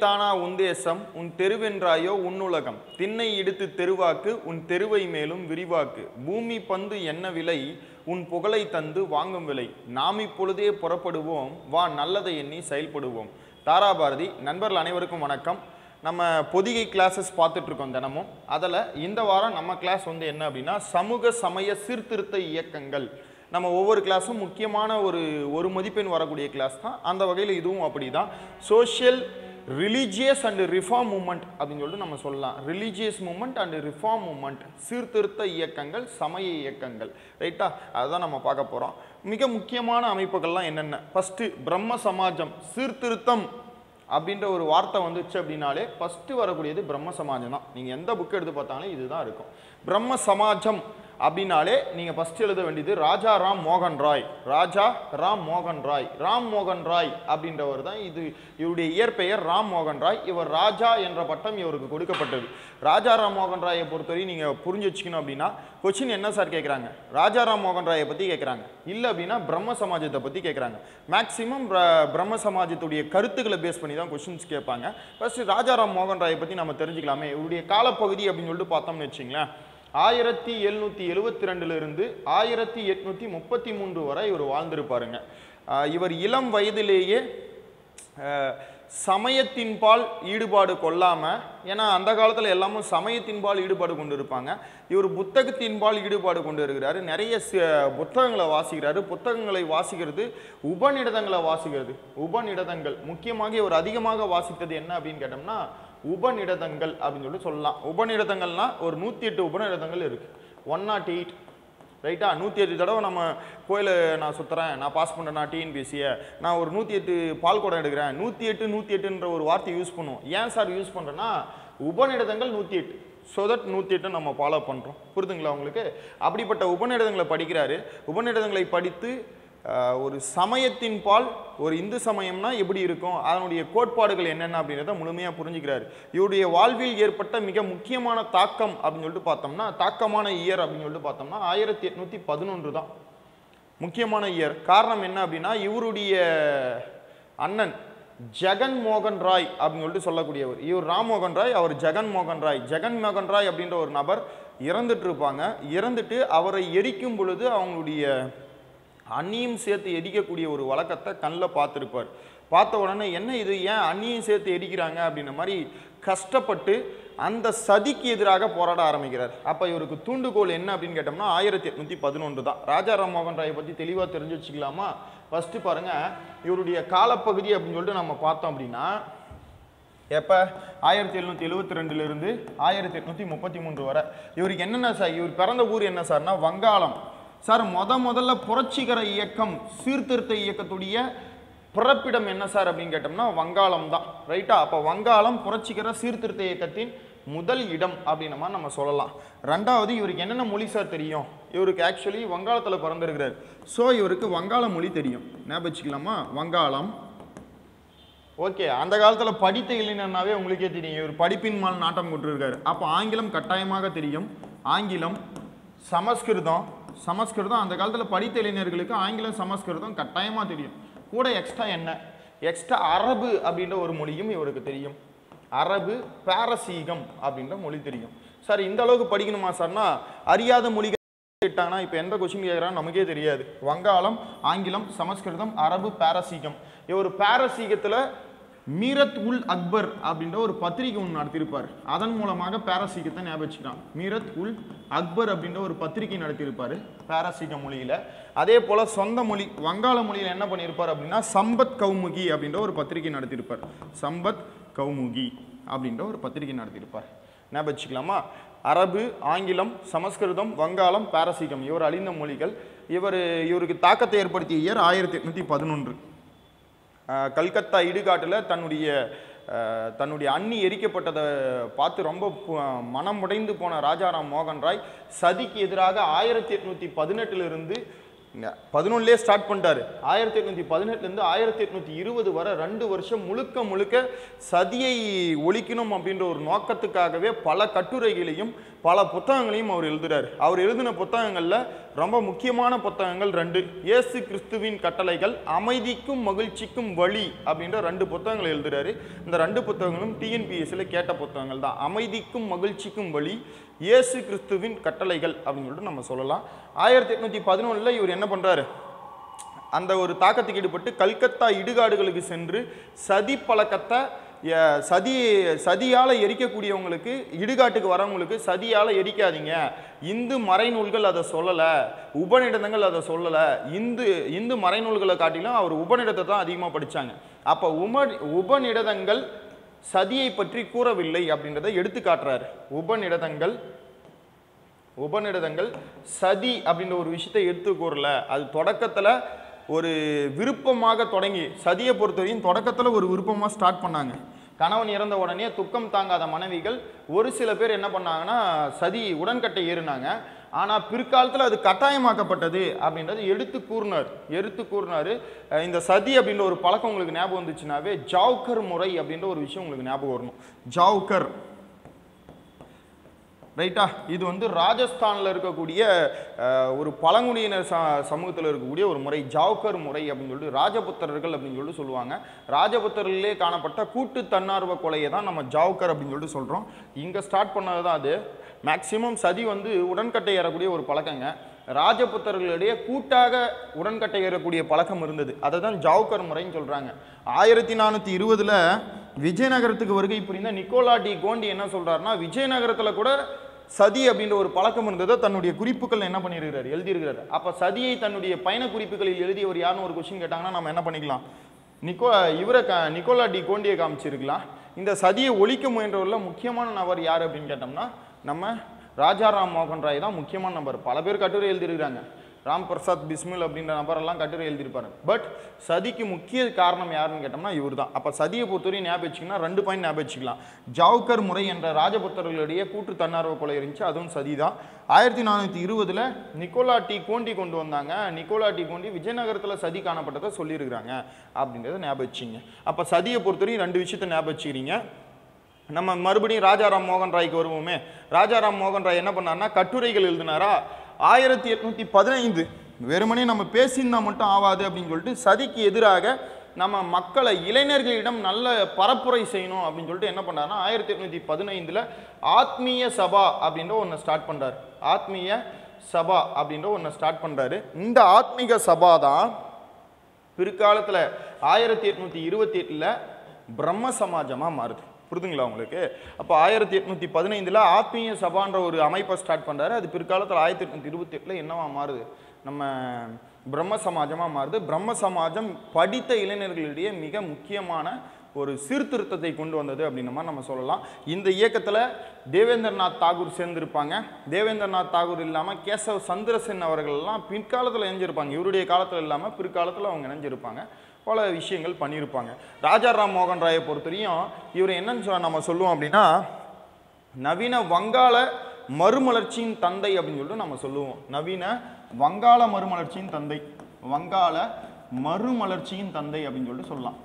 தானா உந்தேசம் உன் தெருவென்றாயோ உன்னுலகம் திண்ணை இடுத்து தெருவாக்கு உன் தெருவை மேலும் விரிவாக்கு பூமி பந்து என்ன விலை உன் புகழை தந்து வாங்கும் விலை நாம் இப்பொழுதே புறப்படுவோம் வா நல்லதை எண்ணி செயல்படுவோம் தாராபாரதி நண்பர்கள் அனைவருக்கும் வணக்கம் நம்ம பொதிகை கிளாஸஸ் பார்த்துட்டு இருக்கோம் தினமும் அதில் இந்த வாரம் நம்ம கிளாஸ் வந்து என்ன அப்படின்னா சமூக சமய சீர்திருத்த இயக்கங்கள் நம்ம ஒவ்வொரு கிளாஸும் முக்கியமான ஒரு ஒரு மதிப்பெண் வரக்கூடிய கிளாஸ் தான் அந்த வகையில் இதுவும் அப்படி தான் social religious and reform movement அப்படின்னு சொல்லிட்டு நம்ம சொல்லலாம் religious movement and reform movement சீர்திருத்த இயக்கங்கள் சமய இயக்கங்கள் ரைட்டா அதுதான் நம்ம பார்க்க போகிறோம் மிக முக்கியமான அமைப்புகள்லாம் என்னென்ன ஃபஸ்ட்டு பிரம்ம சமாஜம் சீர்திருத்தம் அப்படின்ற ஒரு வார்த்தை வந்துச்சு அப்படின்னாலே ஃபஸ்ட்டு வரக்கூடியது பிரம்ம சமாஜம் தான் நீங்கள் எந்த புக் எடுத்து பார்த்தாலும் இதுதான் இருக்கும் பிரம்ம சமாஜம் அப்படின்னாலே நீங்கள் ஃபஸ்ட் எழுத வேண்டியது ராஜா ராம் மோகன் ராய் ராஜா ராம் மோகன் ராய் ராம் மோகன் ராய் அப்படின்றவர் தான் இது இவருடைய இயற்பெயர் ராம் மோகன் ராய் இவர் ராஜா என்ற பட்டம் இவருக்கு கொடுக்கப்பட்டது ராஜா ராம் மோகன் ராயை பொறுத்தவரை நீங்கள் புரிஞ்சு வச்சுக்கணும் அப்படின்னா கொஸ்டின் என்ன சார் கேட்குறாங்க ராஜா ராம் மோகன் ராயை பற்றி கேட்குறாங்க இல்லை அப்படின்னா பிரம்ம சமாஜத்தை பற்றி கேட்குறாங்க மேக்ஸிமம் பிரம்ம சமாஜத்துடைய கருத்துக்களை பேஸ் பண்ணி தான் கொஸ்டின்ஸ் கேட்பாங்க ஃபர்ஸ்ட் ராஜாராம் மோகன் ராயை பற்றி நம்ம தெரிஞ்சுக்கலாமே இவருடைய காலப்பகுதி அப்படின்னு சொல்லிட்டு பார்த்தோம்னு வச்சுங்களேன் ஆயிரத்தி எழுநூற்றி எழுபத்தி ரெண்டுலேருந்து ஆயிரத்தி எட்நூற்றி முப்பத்தி மூன்று வரை இவர் வாழ்ந்திருப்பாருங்க ஆஹ் இவர் இளம் வயதிலேயே ஆஹ் சமயத்தின்பால் ஈடுபாடு கொள்ளாமல் ஏன்னா அந்த காலத்தில் எல்லாமும் சமயத்தின்பால் ஈடுபாடு கொண்டு இருப்பாங்க இவர் புத்தகத்தின்பால் ஈடுபாடு கொண்டு இருக்கிறாரு நிறைய சி- புத்தகங்களை வாசிக்கிறாரு புத்தகங்களை வாசிக்கிறது உபநிடதங்களை வாசிக்கிறது உபநிடதங்கள் முக்கியமாக இவர் அதிகமாக வாசித்தது என்ன அப்படின்னு கேட்டோம்னா உபநிடதங்கள் அப்படின்னு சொல்லி சொல்லலாம் உபநிடதங்கள்னா ஒரு நூற்றி எட்டு உபநிடதங்கள் இருக்கு ஒன் நாட் எயிட் ரைட்டா நூற்றி எட்டு தடவை நம்ம கோயிலை நான் சுற்றுறேன் நான் பாஸ் பண்ணுறேன் நான் டிஎன்பிஎஸ்சியை நான் ஒரு நூற்றி எட்டு பால் குடம் எடுக்கிறேன் நூற்றி எட்டு நூற்றி எட்டுன்ற ஒரு வார்த்தை யூஸ் பண்ணுவோம் ஏன் சார் யூஸ் பண்ணுறேன்னா உபநிடதங்கள் நூற்றி எட்டு ஸோ தட் நூற்றி எட்டு நம்ம ஃபாலோ பண்ணுறோம் புரிதுங்களா உங்களுக்கு அப்படிப்பட்ட உபநிடதங்களை படிக்கிறாரு உபநிடதங்களை படித்து ஆஹ், ஒரு சமயத்தின் பால் ஒரு இந்து சமயம்னா எப்படி இருக்கும் அதனுடைய கோட்பாடுகள் என்னென்ன அப்படின்றத முழுமையாக புரிஞ்சுக்கிறாரு இவருடைய வாழ்வில் ஏற்பட்ட மிக முக்கியமான தாக்கம் அப்படின்னு சொல்லிட்டு பார்த்தோம்னா தாக்கமான இயர் அப்படின்னு சொல்லிட்டு பார்த்தோம்னா ஆயிரத்தி எட்நூற்றி பதினொன்று தான் முக்கியமான இயர் காரணம் என்ன அப்படின்னா இவருடைய அண்ணன் ஜெகன் மோகன் ராய் அப்படின்னு சொல்லிட்டு சொல்லக்கூடியவர் இவர் ராம் மோகன் ராய் அவர் ஜெகன் மோகன் ராய் ஜெகன் மோகன் ராய் அப்படின்ற ஒரு நபர் இறந்துட்டு இருப்பாங்க இறந்துட்டு அவரை எரிக்கும் பொழுது அவங்களுடைய அண்ணியும் சேர்த்து எரிக்கக்கூடிய ஒரு வழக்கத்தை கண்ணில் பார்த்துருப்பார் பார்த்த உடனே என்ன இது ஏன் அண்ணியும் சேர்த்து எரிக்கிறாங்க அப்படின்ற மாதிரி கஷ்டப்பட்டு அந்த சதிக்கு எதிராக போராட ஆரம்பிக்கிறார் அப்போ இவருக்கு தூண்டுகோல் என்ன அப்படின்னு கேட்டோம்னா ஆயிரத்தி எட்நூற்றி பதினொன்று தான் ராஜா ராம் மோகன் ராயை பற்றி தெளிவாக தெரிஞ்சு வச்சுக்கலாமா ஃபஸ்ட்டு பாருங்கள் இவருடைய காலப்பகுதி அப்படின்னு சொல்லிட்டு நம்ம பார்த்தோம் அப்படின்னா எப்போ ஆயிரத்தி எழுநூற்றி எழுபத்தி ரெண்டுலேருந்து ஆயிரத்தி எட்நூற்றி முப்பத்தி மூன்று வரை இவருக்கு என்னென்ன சார் இவர் பிறந்த ஊர் என்ன சார்னா வங்காளம் சார் முத முதல்ல புரட்சிகர இயக்கம் சீர்திருத்த இயக்கத்துடைய பிறப்பிடம் என்ன சார் அப்படின்னு கேட்டோம்னா வங்காளம் தான் ரைட்டா அப்போ வங்காளம் புரட்சிகர சீர்திருத்த இயக்கத்தின் முதல் இடம் அப்படின்ன மாதிரி நம்ம சொல்லலாம் ரெண்டாவது இவருக்கு என்னென்ன மொழி சார் தெரியும் இவருக்கு ஆக்சுவலி வங்காளத்தில் பிறந்திருக்கிறார் ஸோ இவருக்கு வங்காள மொழி தெரியும் ஞாபகம் வச்சுக்கலாமா வங்காளம் ஓகே அந்த காலத்தில் படித்த இளைஞர்னாவே உங்களுக்கே தெரியும் இவர் படிப்பின் மேல் நாட்டம் கொண்டிருக்காரு அப்போ ஆங்கிலம் கட்டாயமாக தெரியும் ஆங்கிலம் சமஸ்கிருதம் சமஸ்கிருதம் அந்த காலத்தில் படித்த இளைஞர்களுக்கு ஆங்கிலம் சமஸ்கிருதம் கட்டாயமாக தெரியும் கூட எக்ஸ்ட்ரா என்ன எக்ஸ்ட்ரா அரபு அப்படின்ற ஒரு மொழியும் இவருக்கு தெரியும் அரபு பாரசீகம் அப்படின்ற மொழி தெரியும் சார் இந்த அளவுக்கு படிக்கணுமா சார்னா அறியாத மொழிகள் கேட்டாங்கன்னா இப்போ எந்த கொஸ்டின் கேட்குறான்னு நமக்கே தெரியாது வங்காளம் ஆங்கிலம் சமஸ்கிருதம் அரபு பாரசீகம் இவர் பாரசீகத்தில் மீரத் உல் அக்பர் அப்படின்ற ஒரு பத்திரிகை ஒன்று நடத்தியிருப்பார் அதன் மூலமாக பாரசீகத்தை ஞாபகம் வச்சுக்கலாம் மீரத் உல் அக்பர் அப்படின்ற ஒரு பத்திரிகை நடத்தியிருப்பார் பாரசீக மொழியில் அதே போல் சொந்த மொழி வங்காள மொழியில் என்ன பண்ணியிருப்பார் அப்படின்னா சம்பத் கௌமுகி அப்படின்ற ஒரு பத்திரிகை நடத்தியிருப்பார் சம்பத் கௌமுகி அப்படின்ற ஒரு பத்திரிகை நடத்தியிருப்பார் ஞாபகம் வச்சுக்கலாமா அரபு ஆங்கிலம் சமஸ்கிருதம் வங்காளம் பாரசீகம் இவர் அழிந்த மொழிகள் இவர் இவருக்கு தாக்கத்தை ஏற்படுத்திய இயர் ஆயிரத்தி எட்நூற்றி பதினொன்று கல்கத்தா இடுகாட்டில் தன்னுடைய அஹ், தன்னுடைய அண்ணி எரிக்கப்பட்டதை பார்த்து ரொம்ப பு- மனம் உடைந்து போன ராஜாராம் மோகன் ராய் சதிக்கு எதிராக ஆயிரத்தி எட்நூற்றி பதினெட்டிலிருந்து பதினொன்னுலேயே ஸ்டார்ட் பண்ணிட்டாரு ஆயிரத்தி எட்நூத்தி பதினெட்டுலேருந்து ஆயிரத்தி எட்நூத்தி இருபது வரை ரெண்டு வருஷம் முழுக்க முழுக்க சதியை ஒழிக்கணும் அப்படின்ற ஒரு நோக்கத்துக்காகவே பல கட்டுரைகளையும் பல புத்தகங்களையும் அவர் எழுதுறாரு அவர் எழுதின புத்தகங்கள்ல ரொம்ப முக்கியமான புத்தகங்கள் ரெண்டு இயேசு கிறிஸ்துவின் கட்டளைகள் அமைதிக்கும் மகிழ்ச்சிக்கும் வழி அப்படின்ற ரெண்டு புத்தகங்கள் எழுதுறாரு இந்த ரெண்டு புத்தகங்களும் டிஎன்பிஎஸ்சியில் கேட்ட புத்தகங்கள் தான் அமைதிக்கும் மகிழ்ச்சிக்கும் வழி இயேசு கிறிஸ்துவின் கட்டளைகள் அப்படின்னு சொல்லிட்டு நம்ம சொல்லலாம் ஆயிரத்தி எட்நூத்தி பதினொன்றில் இவர் என்ன பண்றாரு அந்த ஒரு தாக்கத்துக்கு ஈடுபட்டு கல்கத்தா இடுகாடுகளுக்கு சென்று சதி பழக்கத்தை எ- சதி சதியால் எரிக்கக்கூடியவங்களுக்கு இடுகாட்டுக்கு வரவங்களுக்கு சதியால் எரிக்காதீங்க இந்து மறைநூல்கள் அதை சொல்லலை உபநிடதங்கள் அதை சொல்லலை இந்து இந்து மறைநூல்களை காட்டிலும் அவர் உபநிடத்தை தான் அதிகமாக படிச்சாங்க அப்போ உப உபநிடதங்கள் சதியை பற்றி கூறவில்லை அப்படின்றத எடுத்து காட்டுறாரு உபநிடதங்கள் உபநிடதங்கள் சதி அப்படின்ற ஒரு விஷயத்தை எடுத்து கூறல அது தொடக்கத்துல ஒரு விருப்பமாக தொடங்கி சதியை பொறுத்தவரையும் தொடக்கத்துல ஒரு விருப்பமா ஸ்டார்ட் பண்ணாங்க கணவன் இறந்த உடனே துக்கம் தாங்காத மனைவிகள் ஒரு சில பேர் என்ன பண்ணாங்கன்னா சதி உடன்கட்டை ஏறினாங்க ஆனா பிற்காலத்துல அது கட்டாயமாக்கப்பட்டது அப்படின்றது எடுத்து கூறினார் எடுத்து கூறினாரு அஹ் இந்த சதி அப்படின்ற ஒரு பழக்கம் உங்களுக்கு ஞாபகம் வந்துச்சுனாவே ஜாவ்கர் முறை அப்படின்ற ஒரு விஷயம் உங்களுக்கு ஞாபகம் வரணும் ஜாவ்கர் ரைட்டா இது வந்து ராஜஸ்தானில் இருக்கக்கூடிய அஹ், ஒரு பழங்குடியினர் ச சமூகத்தில் இருக்கக்கூடிய ஒரு முறை ஜாவ்கர் முறை அப்படின்னு சொல்லிட்டு ராஜபுத்திரர்கள் அப்படின்னு சொல்லிட்டு சொல்லுவாங்க ராஜபுத்திரர்களே காணப்பட்ட கூட்டு தன்னார்வ கொலையை தான் நம்ம ஜாவ்கர் அப்படின்னு சொல்லிட்டு சொல்கிறோம் இங்கே ஸ்டார்ட் பண்ணது தான் அது மேக்சிமம் சதி வந்து உடன்கட்டை ஏறக்கூடிய ஒரு பழக்கங்க ராஜபுத்திரர்களிடையே கூட்டாக உடன்கட்டை ஏறக்கூடிய பழக்கம் இருந்தது அதை தான் ஜாவ்கர் முறைன்னு சொல்கிறாங்க ஆயிரத்தி நானூற்றி இருபதில் விஜயநகரத்துக்கு வருகை புரிந்த நிக்கோலா டி கோண்டி என்ன சொல்றாருன்னா விஜயநகரத்தில் கூட சதி அப்படின்ற ஒரு பழக்கம் இருந்ததை தன்னுடைய குறிப்புகள் என்ன பண்ணியிருக்கிறார் எழுதியிருக்கிறார் அப்போ சதியை தன்னுடைய பயண குறிப்புகளில் எழுதியவர் யாருன்னு ஒரு கொஸ்டின் கேட்டாங்கன்னா நம்ம என்ன பண்ணிக்கலாம் நிக்கோ இவரை க நிக்கோலா டி கோண்டியை காமிச்சிருக்கலாம் இந்த சதியை ஒழிக்க முயன்றவரில் முக்கியமான நபர் யார் அப்படின்னு கேட்டோம்னா நம்ம ராஜாராம் மோகன் ராய் தான் முக்கியமான நபர் பல பேர் கட்டுரை எழுதியிருக்கிறாங்க ராம் பிரசாத் பிஸ்மில் அப்படின்ற நபரெல்லாம் கட்டுரை எழுதியிருப்பாரு பட் சதிக்கு முக்கிய காரணம் யாருன்னு கேட்டோம்னா இவர் தான் அப்போ சதியை பொறுத்தவரையும் ஞாபகம் வச்சுக்கன்னா ரெண்டு பாயிண்ட் ஞாபகம் வச்சுக்கலாம் ஜாவ்கர் முறை என்ற ராஜபுத்தர்களுடைய கூட்டு தன்னார்வ கொலை இருந்துச்சு அதுவும் சதி தான் ஆயிரத்தி நானூற்றி இருபதில் நிக்கோலா டி கோண்டி கொண்டு வந்தாங்க நிக்கோலா டி கோண்டி விஜயநகரத்தில் சதி காணப்பட்டதை சொல்லியிருக்கிறாங்க அப்படின்றத ஞாபகம் வச்சிங்க அப்போ சதியை பொறுத்தவரையும் ரெண்டு விஷயத்தை ஞாபகம் வச்சுக்கிறீங்க நம்ம மறுபடியும் ராஜாராம் மோகன் ராய்க்கு வருவோமே ராஜாராம் மோகன் ராய் என்ன பண்ணாருன்னா கட்டுரைகள் எழுதினாரா ஆயிரத்தி எட்நூத்தி பதினைந்து வெறுமனே நம்ம பேசியிருந்தா மட்டும் ஆகாது அப்படின்னு சொல்லிட்டு சதிக்கு எதிராக நம்ம மக்களை இளைஞர்களிடம் நல்ல பரப்புரை செய்யணும் அப்படின்னு சொல்லிட்டு என்ன பண்ணாருன்னா ஆயிரத்தி எட்நூத்தி பதினைந்துல ஆத்மீய சபா அப்படின்ற ஒன்று ஸ்டார்ட் பண்றாரு ஆத்மீய சபா அப்படின்ற ஒன்று ஸ்டார்ட் பண்றாரு இந்த ஆத்மீக சபா தான் பிற்காலத்தில் ஆயிரத்தி எட்நூத்தி இருபத்தி எட்டில் பிரம்ம சமாஜமாக மாறுது புரிதுங்களா உங்களுக்கு அப்போ ஆயிரத்தி எட்நூத்தி பதினைந்தில் ஆத்மீய சபான்ற ஒரு அமைப்பை ஸ்டார்ட் பண்ணுறாரு அது பிற்காலத்தில் ஆயிரத்தி எட்நூத்தி இருபத்தி எட்டில் என்னவா மாறுது நம்ம பிரம்ம சமாஜமாக மாறுது பிரம்ம சமாஜம் படித்த இளைஞர்களிடையே மிக முக்கியமான ஒரு சீர்திருத்தத்தை கொண்டு வந்தது அப்படின்ற மாதிரி நம்ம சொல்லலாம் இந்த இயக்கத்தில் தேவேந்திரநாத் தாகூர் சேர்ந்திருப்பாங்க தேவேந்திரநாத் தாகூர் இல்லாமல் கேசவ் சந்திரசென் அவர்கள்லாம் பிற்காலத்தில் இணைஞ்சிருப்பாங்க இவருடைய காலத்தில் இல்லாமல் பிற்காலத்தில் அவங்க இணைஞ்சிருப்பாங்க பல விஷயங்கள் பண்ணியிருப்பாங்க ராஜாராம் மோகன் ராயை பொறுத்தவரையும் இவர் என்னன்னு சொல்ல நம்ம சொல்லுவோம் அப்படின்னா நவீன வங்காள மறுமலர்ச்சியின் தந்தை அப்படின்னு சொல்லிட்டு நம்ம சொல்லுவோம் நவீன வங்காள மறுமலர்ச்சியின் தந்தை வங்காள மறுமலர்ச்சியின் தந்தை அப்படின்னு சொல்லிட்டு சொல்லலாம்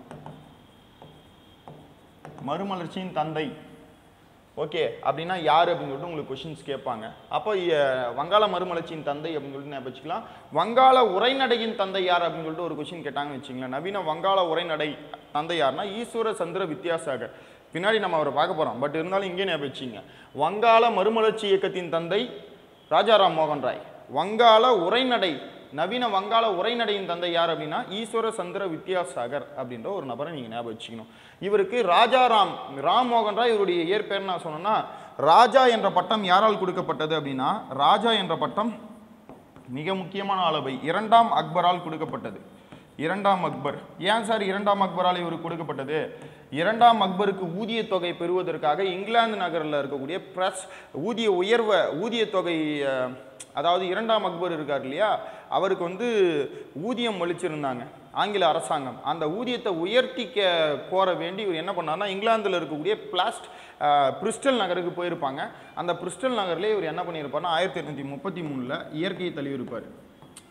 மறுமலர்ச்சியின் தந்தை ஓகே அப்படின்னா யார் அப்படின்னு சொல்லிட்டு உங்களுக்கு கொஷின்ஸ் கேட்பாங்க அப்போ இ- வங்காள மறுமலர்ச்சியின் தந்தை அப்படின்னு சொல்லிட்டு ஞாபகம் வச்சுக்கலாம் வங்காள உரைநடையின் தந்தை யார் அப்படின்னு சொல்லிட்டு ஒரு கொஷின் கேட்டாங்கன்னு வச்சுங்களேன் நவீன வங்காள உரைநடை தந்தை யாருன்னா ஈஸ்வர சந்திர வித்யாசாகர் பின்னாடி நம்ம அவரை பார்க்க போகிறோம் பட் இருந்தாலும் இங்கே ஞாபகம் வச்சுங்க வங்காள மறுமலர்ச்சி இயக்கத்தின் தந்தை ராஜாராம் மோகன் ராய் வங்காள உரைநடை நவீன வங்காள உரைநடையின் தந்தை யார் அப்படின்னா ஈஸ்வர சந்திர வித்யாசாகர் அப்படின்ற ஒரு நபரை நீங்கள் ஞாபகம் வச்சுக்கணும் இவருக்கு ராஜாராம் ராம் மோகன் ராய் இவருடைய இயற்பெயர் நான் சொன்னேன்னா ராஜா என்ற பட்டம் யாரால் கொடுக்கப்பட்டது அப்படின்னா ராஜா என்ற பட்டம் மிக முக்கியமான அளவை இரண்டாம் அக்பரால் கொடுக்கப்பட்டது இரண்டாம் அக்பர் ஏன் சார் இரண்டாம் அக்பரால் இவருக்கு கொடுக்கப்பட்டது இரண்டாம் அக்பருக்கு ஊதிய தொகை பெறுவதற்காக இங்கிலாந்து நகரில் இருக்கக்கூடிய பிரஸ் ஊதிய உயர்வை ஊதிய தொகை அஹ், அதாவது இரண்டாம் அக்பர் இருக்கார் இல்லையா அவருக்கு வந்து ஊதியம் அளிச்சிருந்தாங்க ஆங்கில அரசாங்கம் அந்த ஊதியத்தை உயர்த்திக்க கோர வேண்டி இவர் என்ன பண்ணார்னா இங்கிலாந்தில் இருக்கக்கூடிய பிளாஸ்ட் பிரிஸ்டல் நகருக்கு போயிருப்பாங்க அந்த பிரிஸ்டல் நகர்லேயே இவர் என்ன பண்ணியிருப்பார்னா ஆயிரத்தி எட்நூற்றி முப்பத்தி மூணில் இயற்கையை தழுவியிருப்பார்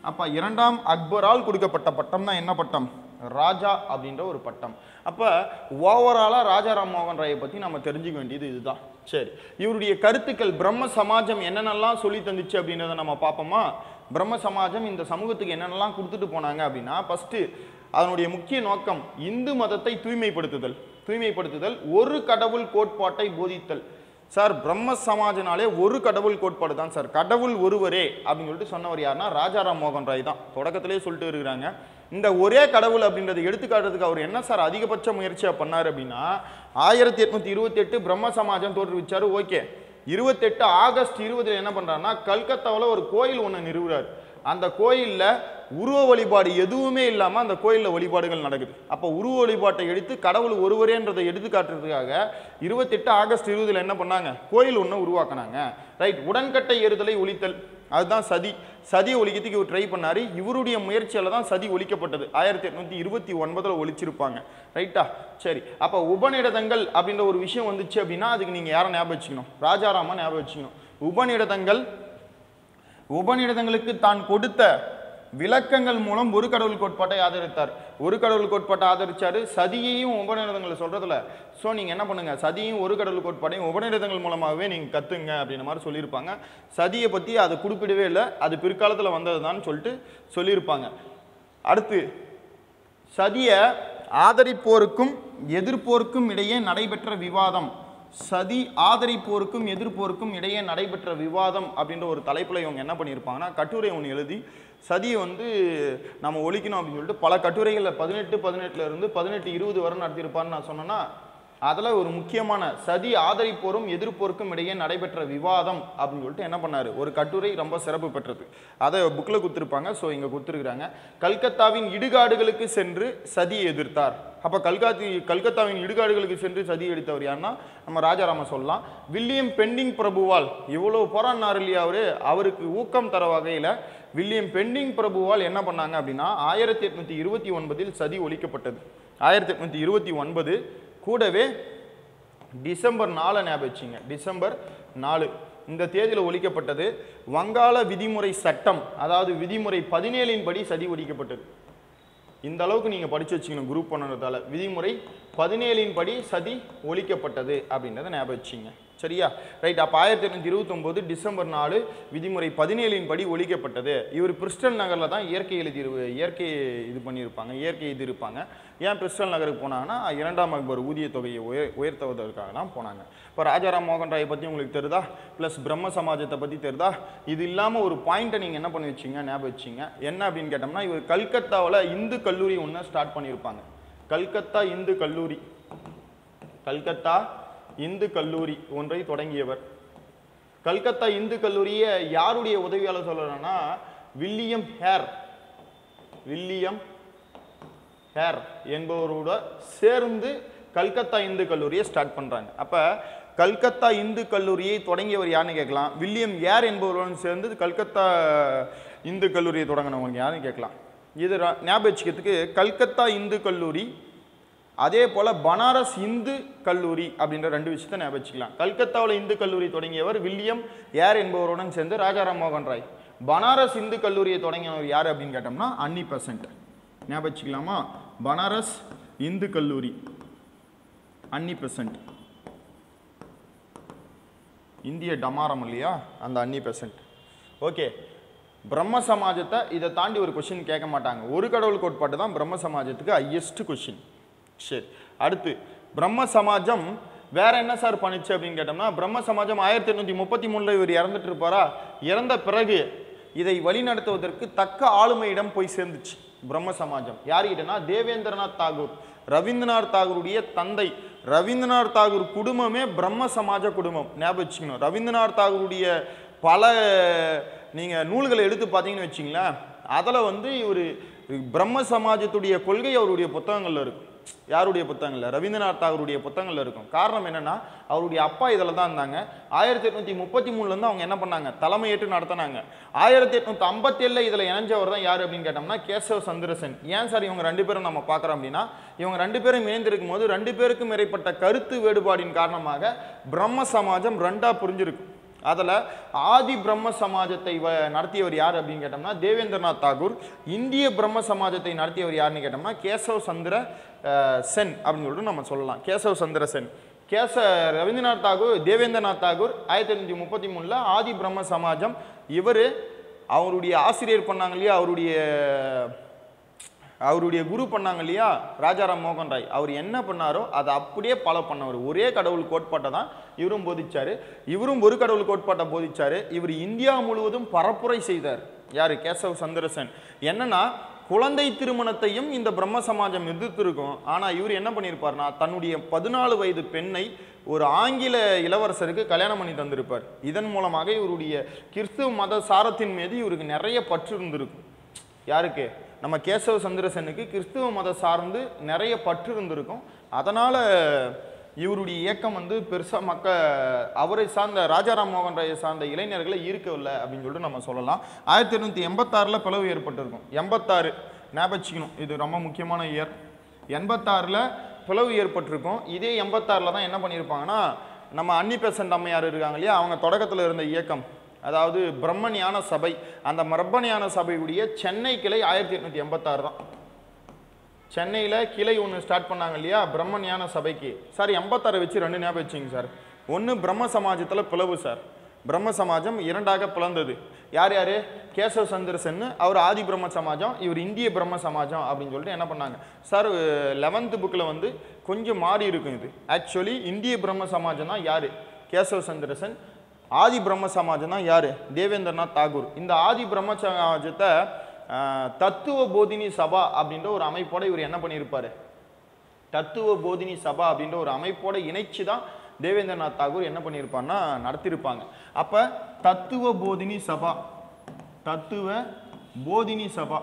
அப்ப இரண்டாம் அக்பரால் கொடுக்கப்பட்ட பட்டம் தான் என்ன பட்டம் ராஜா அப்படின்ற ஒரு பட்டம் அப்ப ஓவராலா ராஜா ராம்மோகன் ராயை பத்தி நம்ம தெரிஞ்சுக்க வேண்டியது இதுதான் சரி இவருடைய கருத்துக்கள் பிரம்ம சமாஜம் என்னென்னலாம் சொல்லி தந்துச்சு அப்படின்றத நம்ம பார்ப்போமா பிரம்ம சமாஜம் இந்த சமூகத்துக்கு என்னென்னலாம் கொடுத்துட்டு போனாங்க அப்படின்னா ஃபர்ஸ்ட் அதனுடைய முக்கிய நோக்கம் இந்து மதத்தை தூய்மைப்படுத்துதல் தூய்மைப்படுத்துதல் ஒரு கடவுள் கோட்பாட்டை போதித்தல் சார் பிரம்ம சமாஜனாலே ஒரு கடவுள் கோட்பாடு தான் சார் கடவுள் ஒருவரே அப்படின்னு சொல்லிட்டு சொன்னவர் யாருன்னா ராஜாராம் மோகன் ராய் தான் தொடக்கத்திலே சொல்லிட்டு இருக்கிறாங்க இந்த ஒரே கடவுள் அப்படின்றத எடுத்துக்காட்டுறதுக்கு அவர் என்ன சார் அதிகபட்ச முயற்சியா பண்ணார் அப்படின்னா ஆயிரத்தி எட்நூத்தி இருபத்தி எட்டு பிரம்ம சமாஜம் தோற்றுவிச்சாரு ஓகே இருபத்தெட்டு ஆகஸ்ட் இருபதுல என்ன பண்றாருன்னா கல்கத்தாவில் ஒரு கோயில் ஒன்று நிறுவுறாரு அந்த கோயில்ல உருவ வழிபாடு எதுவுமே இல்லாம அந்த கோயில்ல வழிபாடுகள் நடக்குது அப்ப உருவ வழிபாட்டை எடுத்து கடவுள் ஒருவரேன்றதை எடுத்து காட்டுறதுக்காக இருபத்தெட்டு ஆகஸ்ட் இருபதுல என்ன பண்ணாங்க கோயில் ஒன்று உருவாக்குனாங்க ரைட் உடன்கட்டை ஏறுதலை ஒழித்தல் அதுதான் சதி சதியை ஒழிக்கிறதுக்கு இவர் ட்ரை பண்ணாரு இவருடைய முயற்சியால தான் சதி ஒழிக்கப்பட்டது ஆயிரத்தி எட்நூத்தி இருபத்தி ஒன்பதுல ஒழிச்சிருப்பாங்க ரைட்டா சரி அப்ப உபநிடதங்கள் அப்படின்ற ஒரு விஷயம் வந்துச்சு அப்படின்னா அதுக்கு நீங்க யாரை ஞாபகம் வச்சுக்கணும் ராஜாராம ஞாபகம் வச்சுக்கணும் உபநிடதங்கள் உபநிடதங்களுக்கு தான் கொடுத்த விளக்கங்கள் மூலம் ஒரு கடவுள் கோட்பாட்டை ஆதரித்தார் ஒரு கடவுள் கோட்பாட்டை ஆதரிச்சாரு சதியையும் உபநிடதங்களை சொல்றதுல ஸோ நீங்க என்ன பண்ணுங்க சதியும் ஒரு கடவுள் கோட்பாட்டையும் உபநிடதங்கள் மூலமாகவே நீங்க கத்துங்க அப்படின்ற மாதிரி சொல்லியிருப்பாங்க சதியை பத்தி அதை குறிப்பிடவே இல்லை அது பிற்காலத்துல வந்ததுதான் சொல்லிட்டு சொல்லியிருப்பாங்க அடுத்து சதிய ஆதரிப்போருக்கும் எதிர்ப்போருக்கும் இடையே நடைபெற்ற விவாதம் சதி ஆதரிப்போருக்கும் எதிர்ப்போருக்கும் இடையே நடைபெற்ற விவாதம் அப்படின்ற ஒரு தலைப்புல இவங்க என்ன பண்ணியிருப்பாங்கன்னா கட்டுரை ஒன்று எழுதி சதியை வந்து நம்ம ஒழிக்கணும் அப்படின்னு சொல்லிட்டு பல கட்டுரைகளில் பதினெட்டு பதினெட்டுல இருந்து பதினெட்டு இருபது வரை நடத்தியிருப்பான்னு நான் சொன்னேன்னா அதில் ஒரு முக்கியமான சதி ஆதரிப்போரும் எதிர்ப்போருக்கும் இடையே நடைபெற்ற விவாதம் அப்படின்னு சொல்லிட்டு என்ன பண்ணாரு ஒரு கட்டுரை ரொம்ப சிறப்பு பெற்றது அதை புக்கில் கொடுத்துருப்பாங்க ஸோ இங்கே கொடுத்துருக்குறாங்க கல்கத்தாவின் இடுகாடுகளுக்கு சென்று சதியை எதிர்த்தார் அப்போ கல்காத்தி கல்கத்தாவின் இடுகாடுகளுக்கு சென்று சதி எடுத்தவர் யாருன்னா நம்ம ராஜாராம சொல்லலாம் வில்லியம் பெண்டிங் பிரபுவால் இவ்வளோ போராடினார் இல்லையா அவரு அவருக்கு ஊக்கம் தர வகையில் வில்லியம் பெண்டிங் பிரபுவால் என்ன பண்ணாங்க அப்படின்னா ஆயிரத்தி எட்நூத்தி இருபத்தி ஒன்பதில் சதி ஒழிக்கப்பட்டது ஆயிரத்தி எட்நூத்தி இருபத்தி ஒன்பது கூடவே டிசம்பர் நாலு ஞாபகம் வச்சுங்க டிசம்பர் நாலு இந்த தேதியில் ஒழிக்கப்பட்டது வங்காள விதிமுறை சட்டம் அதாவது விதிமுறை பதினேழின் படி சதி ஒழிக்கப்பட்டது இந்த அளவுக்கு நீங்க படிச்சு வச்சுக்கணும் குரூப் பண்ணுறதால விதிமுறை பதினேழின் படி சதி ஒழிக்கப்பட்டது அப்படின்றத ஞாபகம் வச்சுங்க சரியா ரைட் அப்போ ஆயிரத்தி எட்நூத்தி இருபத்தொம்போது டிசம்பர் நாலு விதிமுறை பதினேழின் படி ஒழிக்கப்பட்டது இவர் பிரிஸ்டல் நகரில் தான் இயற்கை எழுதி இயற்கை இது பண்ணியிருப்பாங்க இயற்கை இது இருப்பாங்க ஏன் பிரிஸ்டல் நகருக்கு போனாங்கன்னா இரண்டாம் அக்பர் ஊதிய தொகையை உயர் உயர்த்துவதற்காக தான் போனாங்க இப்போ ராஜாராம் மோகன் ராயை பற்றி உங்களுக்கு தெரியுதா ப்ளஸ் பிரம்ம சமாஜத்தை பற்றி தெரியுதா இது இல்லாமல் ஒரு பாயிண்ட்டை நீங்கள் என்ன பண்ணி வச்சீங்க ஞாபகம் வச்சீங்க என்ன அப்படின்னு கேட்டோம்னா இவர் கல்கத்தாவில் இந்து கல்லூரி ஒன்று ஸ்டார்ட் பண்ணியிருப்பாங்க கல்கத்தா இந்து கல்லூரி கல்கத்தா இந்து கல்லூரி ஒன்றை தொடங்கியவர் கல்கத்தா இந்து கல்லூரியை யாருடைய உதவியாளர் சொல்றேன்னா வில்லியம் ஹேர் வில்லியம் ஹேர் என்பவரோட சேர்ந்து கல்கத்தா இந்து கல்லூரியை ஸ்டார்ட் பண்றாங்க அப்ப கல்கத்தா இந்து கல்லூரியை தொடங்கியவர் யாருன்னு கேட்கலாம் வில்லியம் ஏர் என்பவருடன் சேர்ந்து கல்கத்தா இந்து கல்லூரியை தொடங்கினவங்க யாருன்னு கேட்கலாம் இது ர- ஞாபகம் வச்சுக்கிறதுக்கு கல்கத்தா இந்து கல்லூரி அதே போல பனாரஸ் இந்து கல்லூரி அப்படின்ற ரெண்டு விஷயத்தை ஞாபகம் வச்சுக்கலாம் கல்கத்தாவில் இந்து கல்லூரி தொடங்கியவர் வில்லியம் ஏர் என்பவருடன் சேர்ந்து ராஜாராம் மோகன் ராய் பனாரஸ் இந்து கல்லூரியை தொடங்கினவர் யார் அப்படின்னு கேட்டோம்னா அன்னி பெசன்ட் ஞாபகம் வச்சுக்கலாமா பனாரஸ் இந்து கல்லூரி அன்னி பெசன்ட் இந்திய டமாரம் இல்லையா அந்த அன்னி பெசன்ட் ஓகே பிரம்ம சமாஜத்தை இதை தாண்டி ஒரு கொஷின் கேட்க மாட்டாங்க ஒரு கடவுள் கோட்பாட்டு தான் பிரம்ம சமாஜத்துக்கு ஹையஸ்ட் கொஷின் சரி அடுத்து பிரம்ம சமாஜம் வேற என்ன சார் பண்ணுச்சு அப்படின்னு கேட்டோம்னா பிரம்ம சமாஜம் ஆயிரத்தி எண்ணூற்றி முப்பத்தி மூணுல இவர் இறந்துட்டு இருப்பாரா இறந்த பிறகு இதை வழிநடத்துவதற்கு தக்க ஆளுமையிடம் போய் சேர்ந்துச்சு பிரம்ம சமாஜம் யார்கிட்டனா தேவேந்திரநாத் தாகூர் ரவீந்திரநாத் தாகூருடைய தந்தை ரவீந்திரநாத் தாகூர் குடும்பமே பிரம்ம சமாஜ குடும்பம் ஞாபகம் வச்சுக்கணும் ரவீந்திரநாத் தாகூருடைய பல நீங்க நூல்களை எடுத்து பார்த்தீங்கன்னு வச்சிங்களேன் அதில் வந்து இவர் பிரம்ம சமாஜத்துடைய கொள்கை அவருடைய புத்தகங்கள்ல இருக்கும் யாருடைய புத்தகங்கள்ல ரவீந்திரநாத் தாகூருடைய புத்தகங்கள்ல இருக்கும் காரணம் என்னன்னா அவருடைய அப்பா இதில் தான் இருந்தாங்க ஆயிரத்தி எட்நூத்தி முப்பத்தி மூணுலேருந்து அவங்க என்ன பண்ணாங்க தலைமையேற்று நடத்தினாங்க ஆயிரத்தி எட்நூத்தி ஐம்பத்தி ஏழுல இதில் இணைஞ்சவர் தான் யார் அப்படின்னு கேட்டோம்னா கேசவ சந்திரசன் ஏன் சார் இவங்க ரெண்டு பேரும் நம்ம பார்க்குறோம் அப்படின்னா இவங்க ரெண்டு பேரும் இணைந்திருக்கும் போது ரெண்டு பேருக்கும் இடைப்பட்ட கருத்து வேறுபாடின் காரணமாக பிரம்ம சமாஜம் ரெண்டா புரிஞ்சிருக்கு அதில் ஆதி பிரம்ம சமாஜத்தை வ- நடத்தியவர் யார் அப்படின்னு கேட்டோம்னா தேவேந்திரநாத் தாகூர் இந்திய பிரம்ம சமாஜத்தை நடத்தியவர் யாருன்னு கேட்டோம்னா கேசவ் சந்திர அஹ், சென் அப்படின்னு சொல்லிட்டு நம்ம சொல்லலாம் கேசவ் சந்திர சென் கேச ரவீந்திரநாத் தாகூர் தேவேந்திரநாத் தாகூர் ஆயிரத்தி எழுநூற்றி முப்பத்தி மூணில் ஆதி பிரம்ம சமாஜம் இவர் அவருடைய ஆசிரியர் பண்ணாங்க இல்லையா அவருடைய அவருடைய குரு பண்ணாங்க இல்லையா ராஜாராம் மோகன் ராய் அவர் என்ன பண்ணாரோ அதை அப்படியே ஃபாலோ பண்ணவர் ஒரே கடவுள் கோட்பாட்டை தான் இவரும் போதிச்சாரு இவரும் ஒரு கடவுள் கோட்பாட்டை போதிச்சாரு இவர் இந்தியா முழுவதும் பரப்புரை செய்தார் யாரு கேசவ் சந்திரசன் என்னன்னா குழந்தை திருமணத்தையும் இந்த பிரம்ம சமாஜம் எதிர்த்திருக்கும் ஆனா இவர் என்ன பண்ணியிருப்பார்னா தன்னுடைய பதினாலு வயது பெண்ணை ஒரு ஆங்கில இளவரசருக்கு கல்யாணம் பண்ணி தந்திருப்பார் இதன் மூலமாக இவருடைய கிறிஸ்துவ மத சாரத்தின் மீது இவருக்கு நிறைய பற்று இருந்திருக்கும் யாருக்கு நம்ம கேசவ சந்திரசனுக்கு கிறிஸ்துவ மத சார்ந்து நிறைய பற்று இருந்திருக்கும் அதனால் இவருடைய இயக்கம் வந்து பெருசாக மக்க அவரை சார்ந்த ராஜாராம் மோகன் ராயை சார்ந்த இளைஞர்களை ஈர்க்கவில்லை அப்படின்னு சொல்லிட்டு நம்ம சொல்லலாம் ஆயிரத்தி எண்ணூற்றி எண்பத்தாறில் பிளவு ஏற்பட்டிருக்கும் எண்பத்தாறு ஞாபகம் வச்சுக்கணும் இது ரொம்ப முக்கியமான இயர் எண்பத்தாறில் பிளவு ஏற்பட்டிருக்கும் இதே எண்பத்தாறில் தான் என்ன பண்ணியிருப்பாங்கன்னா நம்ம அன்னி பெசன்ட் அம்மையார் இருக்காங்க இல்லையா அவங்க தொடக்கத்தில் இருந்த இயக்கம் அதாவது பிரம்மஞான சபை அந்த பிரம்மஞான சபையுடைய சென்னை கிளை ஆயிரத்தி எட்நூத்தி எண்பத்தாறு தான் சென்னையில் கிளை ஒன்று ஸ்டார்ட் பண்ணாங்க இல்லையா பிரம்மஞான சபைக்கு சார் எண்பத்தாறு வச்சு ரெண்டு ஞாபகம் வச்சுங்க சார் ஒன்று பிரம்ம சமாஜத்தில் பிளவு சார் பிரம்ம சமாஜம் இரண்டாக பிளந்தது யார் யார் கேசவ சந்திரசன் அவர் ஆதி பிரம்ம சமாஜம் இவர் இந்திய பிரம்ம சமாஜம் அப்படின்னு சொல்லிட்டு என்ன பண்ணாங்க சார் லெவன்த்து புக்கில் வந்து கொஞ்சம் மாறி இருக்கும் இது ஆக்சுவலி இந்திய பிரம்ம சமாஜம் தான் யார் கேசவ சந்திரசன் ஆதி பிரம்ம சமாஜம் தான் யார் தேவேந்திரநாத் தாகூர் இந்த ஆதி பிரம்ம சமாஜத்தை ஆஹ், தத்துவ போதினி சபா அப்படின்ற ஒரு அமைப்போட இவர் என்ன பண்ணியிருப்பாரு தத்துவ போதினி சபா அப்படின்ற ஒரு அமைப்போட இணைச்சு தான் தேவேந்திரநாத் தாகூர் என்ன பண்ணியிருப்பார்னா நடத்தியிருப்பாங்க அப்ப தத்துவ போதினி சபா தத்துவ போதினி சபா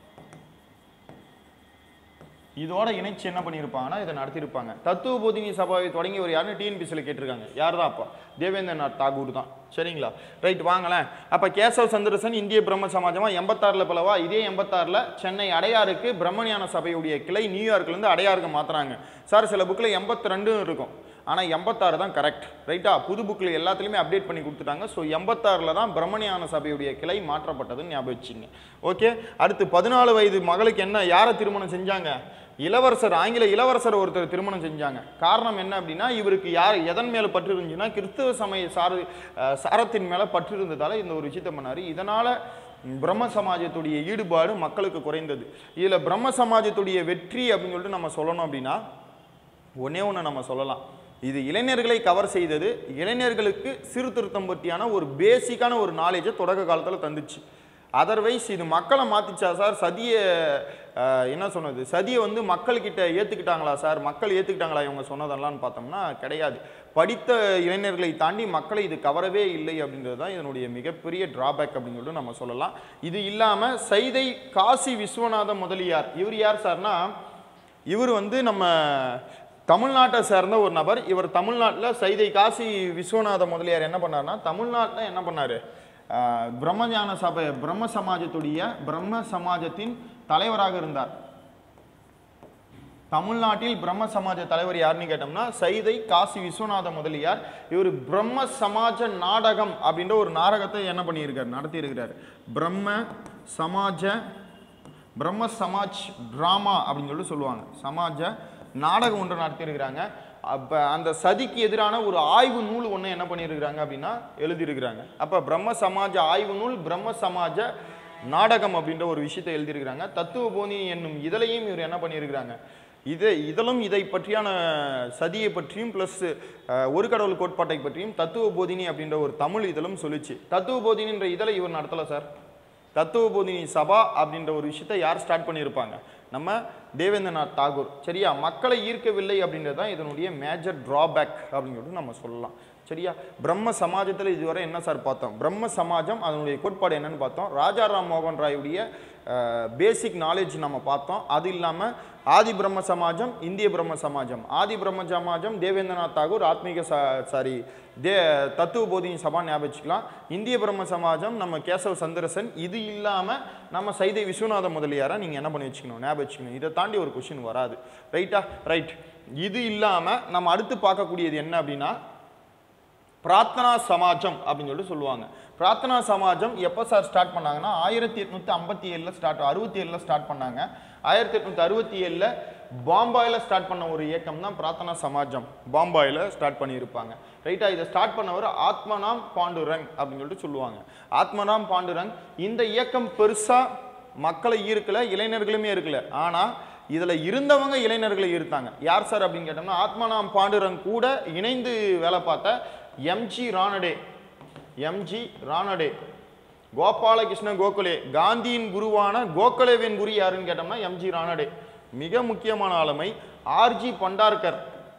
இதோட இணைச்சு என்ன பண்ணியிருப்பாங்கன்னா இதை நடத்தியிருப்பாங்க தத்துவ போதினி சபாவை தொடங்கி ஒரு யாருன்னு டிஎன்பிசியில் கேட்டிருக்காங்க யார் தான் அப்போ தேவேந்திரநாத் தாகூர் தான் சரிங்களா ரைட் வாங்களேன் அப்போ கேசவ் சந்திரசன் இந்திய பிரம்ம சமாஜமா எண்பத்தாறில் பிளவா இதே எண்பத்தாறில் சென்னை அடையாருக்கு பிரம்மஞான சபையுடைய கிளை நியூயார்க்லேருந்து அடையாருக்கு மாத்துறாங்க சார் சில புக்கில் எண்பத்தி ரெண்டும் இருக்கும் ஆனால் எண்பத்தாறு தான் கரெக்ட் ரைட்டா புது புக்கில் எல்லாத்துலேயுமே அப்டேட் பண்ணி கொடுத்துட்டாங்க ஸோ எண்பத்தாறில் தான் பிரம்மஞான சபையுடைய கிளை மாற்றப்பட்டதுன்னு ஞாபகம் வச்சுங்க ஓகே அடுத்து பதினாலு வயது மகளுக்கு என்ன யாரை திருமணம் செஞ்சாங்க இளவரசர் ஆங்கில இளவரசர் ஒருத்தர் திருமணம் செஞ்சாங்க காரணம் என்ன அப்படின்னா இவருக்கு யார் எதன் மேல பற்று இருந்துச்சுன்னா கிறிஸ்தவ சமய சார அஹ் சாரத்தின் மேல பற்று இருந்ததால இந்த ஒரு விஷயத்தை பண்ணாரு இதனால பிரம்ம சமாஜத்துடைய ஈடுபாடு மக்களுக்கு குறைந்தது இதுல பிரம்ம சமாஜத்துடைய வெற்றி அப்படின்னு சொல்லிட்டு நம்ம சொல்லணும் அப்படின்னா ஒண்ணே ஒன்று நம்ம சொல்லலாம் இது இளைஞர்களை கவர் செய்தது இளைஞர்களுக்கு சீர்திருத்தம் பற்றியான ஒரு பேசிக்கான ஒரு நாலேஜை தொடக்க காலத்தில் தந்துச்சு அதர்வைஸ் இது மக்களை மாத்திச்சா சார் சதியை அஹ், என்ன சொன்னது சதியை வந்து மக்கள்கிட்ட ஏற்றுக்கிட்டாங்களா சார் மக்கள் ஏற்றுக்கிட்டாங்களா இவங்க சொன்னதெல்லாம் பார்த்தோம்னா கிடையாது படித்த இளைஞர்களை தாண்டி மக்களை இது கவரவே இல்லை அப்படின்றது தான் இதனுடைய மிகப்பெரிய டிராபேக் அப்படின்னு சொல்லிட்டு நம்ம சொல்லலாம் இது இல்லாமல் சைதை காசி விஸ்வநாத முதலியார் இவர் யார் சார்னா இவர் வந்து நம்ம தமிழ்நாட்டை சேர்ந்த ஒரு நபர் இவர் தமிழ்நாட்டில் சைதை காசி விஸ்வநாத முதலியார் என்ன பண்ணார்னா தமிழ்நாட்டில் என்ன பண்ணார் பிரம்மஞான சபை பிரம்ம சமாஜத்துடைய பிரம்ம சமாஜத்தின் தலைவராக இருந்தார் தமிழ்நாட்டில் பிரம்ம சமாஜ தலைவர் யாருன்னு கேட்டோம்னா சைதை காசி விஸ்வநாத முதலியார் இவர் பிரம்ம சமாஜ நாடகம் அப்படின்ற ஒரு நாடகத்தை என்ன பண்ணியிருக்கார் நடத்தியிருக்கிறார் பிரம்ம சமாஜ பிரம்ம சமாஜ் டிராமா அப்படின்னு சொல்லி சொல்லுவாங்க சமாஜ நாடகம் ஒன்று நடத்தியிருக்கிறாங்க அப்போ அந்த சதிக்கு எதிரான ஒரு ஆய்வு நூல் ஒன்று என்ன பண்ணியிருக்கிறாங்க அப்படின்னா எழுதியிருக்கிறாங்க அப்போ பிரம்ம சமாஜ ஆய்வு நூல் பிரம்ம சமாஜ நாடகம் அப்படின்ற ஒரு விஷயத்தை எழுதியிருக்கிறாங்க தத்துவ போனி என்னும் இதழையும் இவர் என்ன பண்ணியிருக்கிறாங்க இது இதழும் இதை பற்றியான சதியை பற்றியும் ப்ளஸ் ஒரு கடவுள் கோட்பாட்டை பற்றியும் தத்துவ போதினி அப்படின்ற ஒரு தமிழ் இதழும் சொல்லிச்சு தத்துவ போதினின்ற இதழை இவர் நடத்தலை சார் தத்துவ போதினி சபா அப்படின்ற ஒரு விஷயத்தை யார் ஸ்டார்ட் பண்ணியிருப்பாங்க நம்ம தேவேந்திரநாத் தாகூர் சரியா மக்களை ஈர்க்கவில்லை அப்படின்றது தான் இதனுடைய மேஜர் டிராபேக் அப்படின்னு சொல்லிட்டு நம்ம சொல்லலாம் சரியா பிரம்ம சமாஜத்தில் இதுவரை என்ன சார் பார்த்தோம் பிரம்ம சமாஜம் அதனுடைய கோட்பாடு என்னன்னு பார்த்தோம் ராஜாராம் மோகன் ராயுடைய பேசிக் நாலேஜ் நம்ம பார்த்தோம் அது இல்லாமல் ஆதி பிரம்ம சமாஜம் இந்திய பிரம்ம சமாஜம் ஆதி பிரம்ம சமாஜம் தேவேந்திரநாத் தாகூர் ஆத்மீக சாரி தே தத்துவ போதினி சபா ஞாபகம் வச்சுக்கலாம் இந்திய பிரம்ம சமாஜம் நம்ம கேசவ சந்திரசன் இது இல்லாமல் நம்ம சைதை விஸ்வநாத முதலியாரை நீங்கள் என்ன பண்ணி வச்சுக்கணும் ஞாபகம் வச்சுக்கணும் இதை தாண்டி ஒரு கொஷின் வராது ரைட்டா ரைட் இது இல்லாமல் நம்ம அடுத்து பார்க்கக்கூடியது என்ன அப்படின்னா பிரார்த்தனா சமாஜம் அப்படின்னு சொல்லிட்டு சொல்லுவாங்க பிரார்த்தனா சமாஜம் எப்போ சார் ஸ்டார்ட் பண்ணாங்கன்னா ஆயிரத்தி எட்நூத்தி ஐம்பத்தி ஏழில் ஸ்டார்ட் அறுபத்தி ஏழில் ஸ்டார்ட் பண்ணாங்க ஆயிரத்தி எட்நூத்தி அறுபத்தி ஏழில் பாம்பாயில் ஸ்டார்ட் பண்ண ஒரு இயக்கம் தான் பிரார்த்தனா சமாஜம் பாம்பாயில் ஸ்டார்ட் பண்ணியிருப்பாங்க ரைட்டா இதை ஸ்டார்ட் பண்ணவர் ஆத்மனாம் பாண்டுரங் அப்படின்னு சொல்லிட்டு சொல்லுவாங்க ஆத்மனாம் பாண்டுரங் இந்த இயக்கம் பெருசா மக்களை ஈர்க்கல இளைஞர்களுமே இருக்கல ஆனா இதுல இருந்தவங்க இளைஞர்களை ஈர்த்தாங்க யார் சார் அப்படின்னு கேட்டோம்னா ஆத்மனாம் பாண்டுரங் கூட இணைந்து வேலை பார்த்த எம்ஜி ராணடே எம்ஜி ராணடே கோபாலகிருஷ்ண கோகலே காந்தியின் குருவான கோகலேவின் குரு யாருன்னு கேட்டோம்னா எம்ஜி ராணடே மிக முக்கியமான ஆளுமை ஆர்ஜி பண்டார்கர்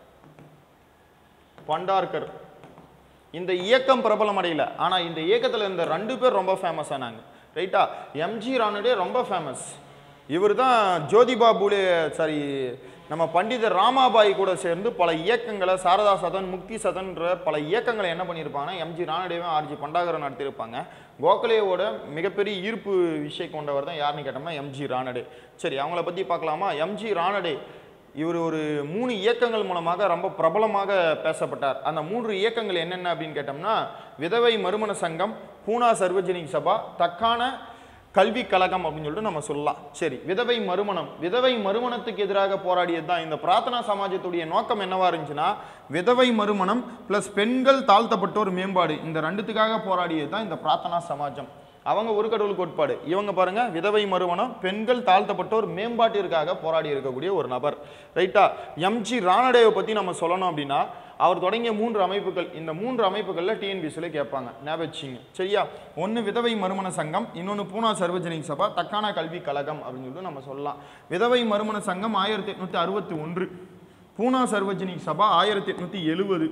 பண்டார்கர் இந்த இயக்கம் பிரபலம் அடையல ஆனா இந்த இயக்கத்துல இருந்த ரெண்டு பேர் ரொம்ப ஃபேமஸ் ஆனாங்க ரைட்டா எம்ஜி ராணடே ரொம்ப ஃபேமஸ் இவர் தான் ஜோதிபா பூலே சாரி நம்ம பண்டிதர் ராமாபாய் கூட சேர்ந்து பல இயக்கங்களை சாரதா சதன் முக்தி சதன்ற பல இயக்கங்களை என்ன பண்ணியிருப்பாங்கன்னா எம்ஜி ராணடேவும் ஆர்ஜி பண்டாகரும் நடத்தியிருப்பாங்க கோகலேவோட மிகப்பெரிய ஈர்ப்பு விஷயம் கொண்டவர் தான் யாருன்னு கேட்டோம்னா எம்ஜி ராணடே சரி அவங்கள பத்தி பார்க்கலாமா எம்ஜி ராணடே இவர் ஒரு மூணு இயக்கங்கள் மூலமாக ரொம்ப பிரபலமாக பேசப்பட்டார் அந்த மூன்று இயக்கங்கள் என்னென்ன அப்படின்னு கேட்டோம்னா விதவை மறுமண சங்கம் பூனா சர்வஜனிக் சபா தக்கான கல்வி கழகம் அப்படின்னு சொல்லிட்டு நம்ம சொல்லலாம் சரி விதவை மறுமணம் விதவை மறுமணத்துக்கு எதிராக போராடியது தான் இந்த பிரார்த்தனா சமாஜத்துடைய நோக்கம் என்னவா இருந்துச்சுன்னா விதவை மறுமணம் பிளஸ் பெண்கள் தாழ்த்தப்பட்டோர் மேம்பாடு இந்த ரெண்டுத்துக்காக போராடியது தான் இந்த பிரார்த்தனா சமாஜம் அவங்க ஒரு கடவுள் கோட்பாடு இவங்க பாருங்க விதவை மறுமணம் பெண்கள் தாழ்த்தப்பட்டோர் மேம்பாட்டிற்காக போராடி இருக்கக்கூடிய ஒரு நபர் ரைட்டா எம்ஜி ராணடேவை பத்தி நம்ம சொல்லணும் அப்படின்னா அவர் தொடங்கிய மூன்று அமைப்புகள் இந்த மூன்று அமைப்புகளில் டிஎன்பிசியில் கேட்பாங்க ஞாபகம் வச்சுங்க சரியா ஒன்று விதவை மறுமண சங்கம் இன்னொன்று பூனா சர்வஜனிக் சபா தக்கான கல்வி கழகம் அப்படின்னு சொல்லிட்டு நம்ம சொல்லலாம் விதவை மறுமண சங்கம் ஆயிரத்தி எட்நூத்தி அறுபத்தி ஒன்று பூனா சர்வஜனிக் சபா ஆயிரத்தி எட்நூத்தி எழுபது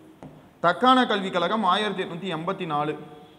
தக்கான கல்வி கழகம் ஆயிரத்தி எட்நூத்தி எண்பத்தி நாலு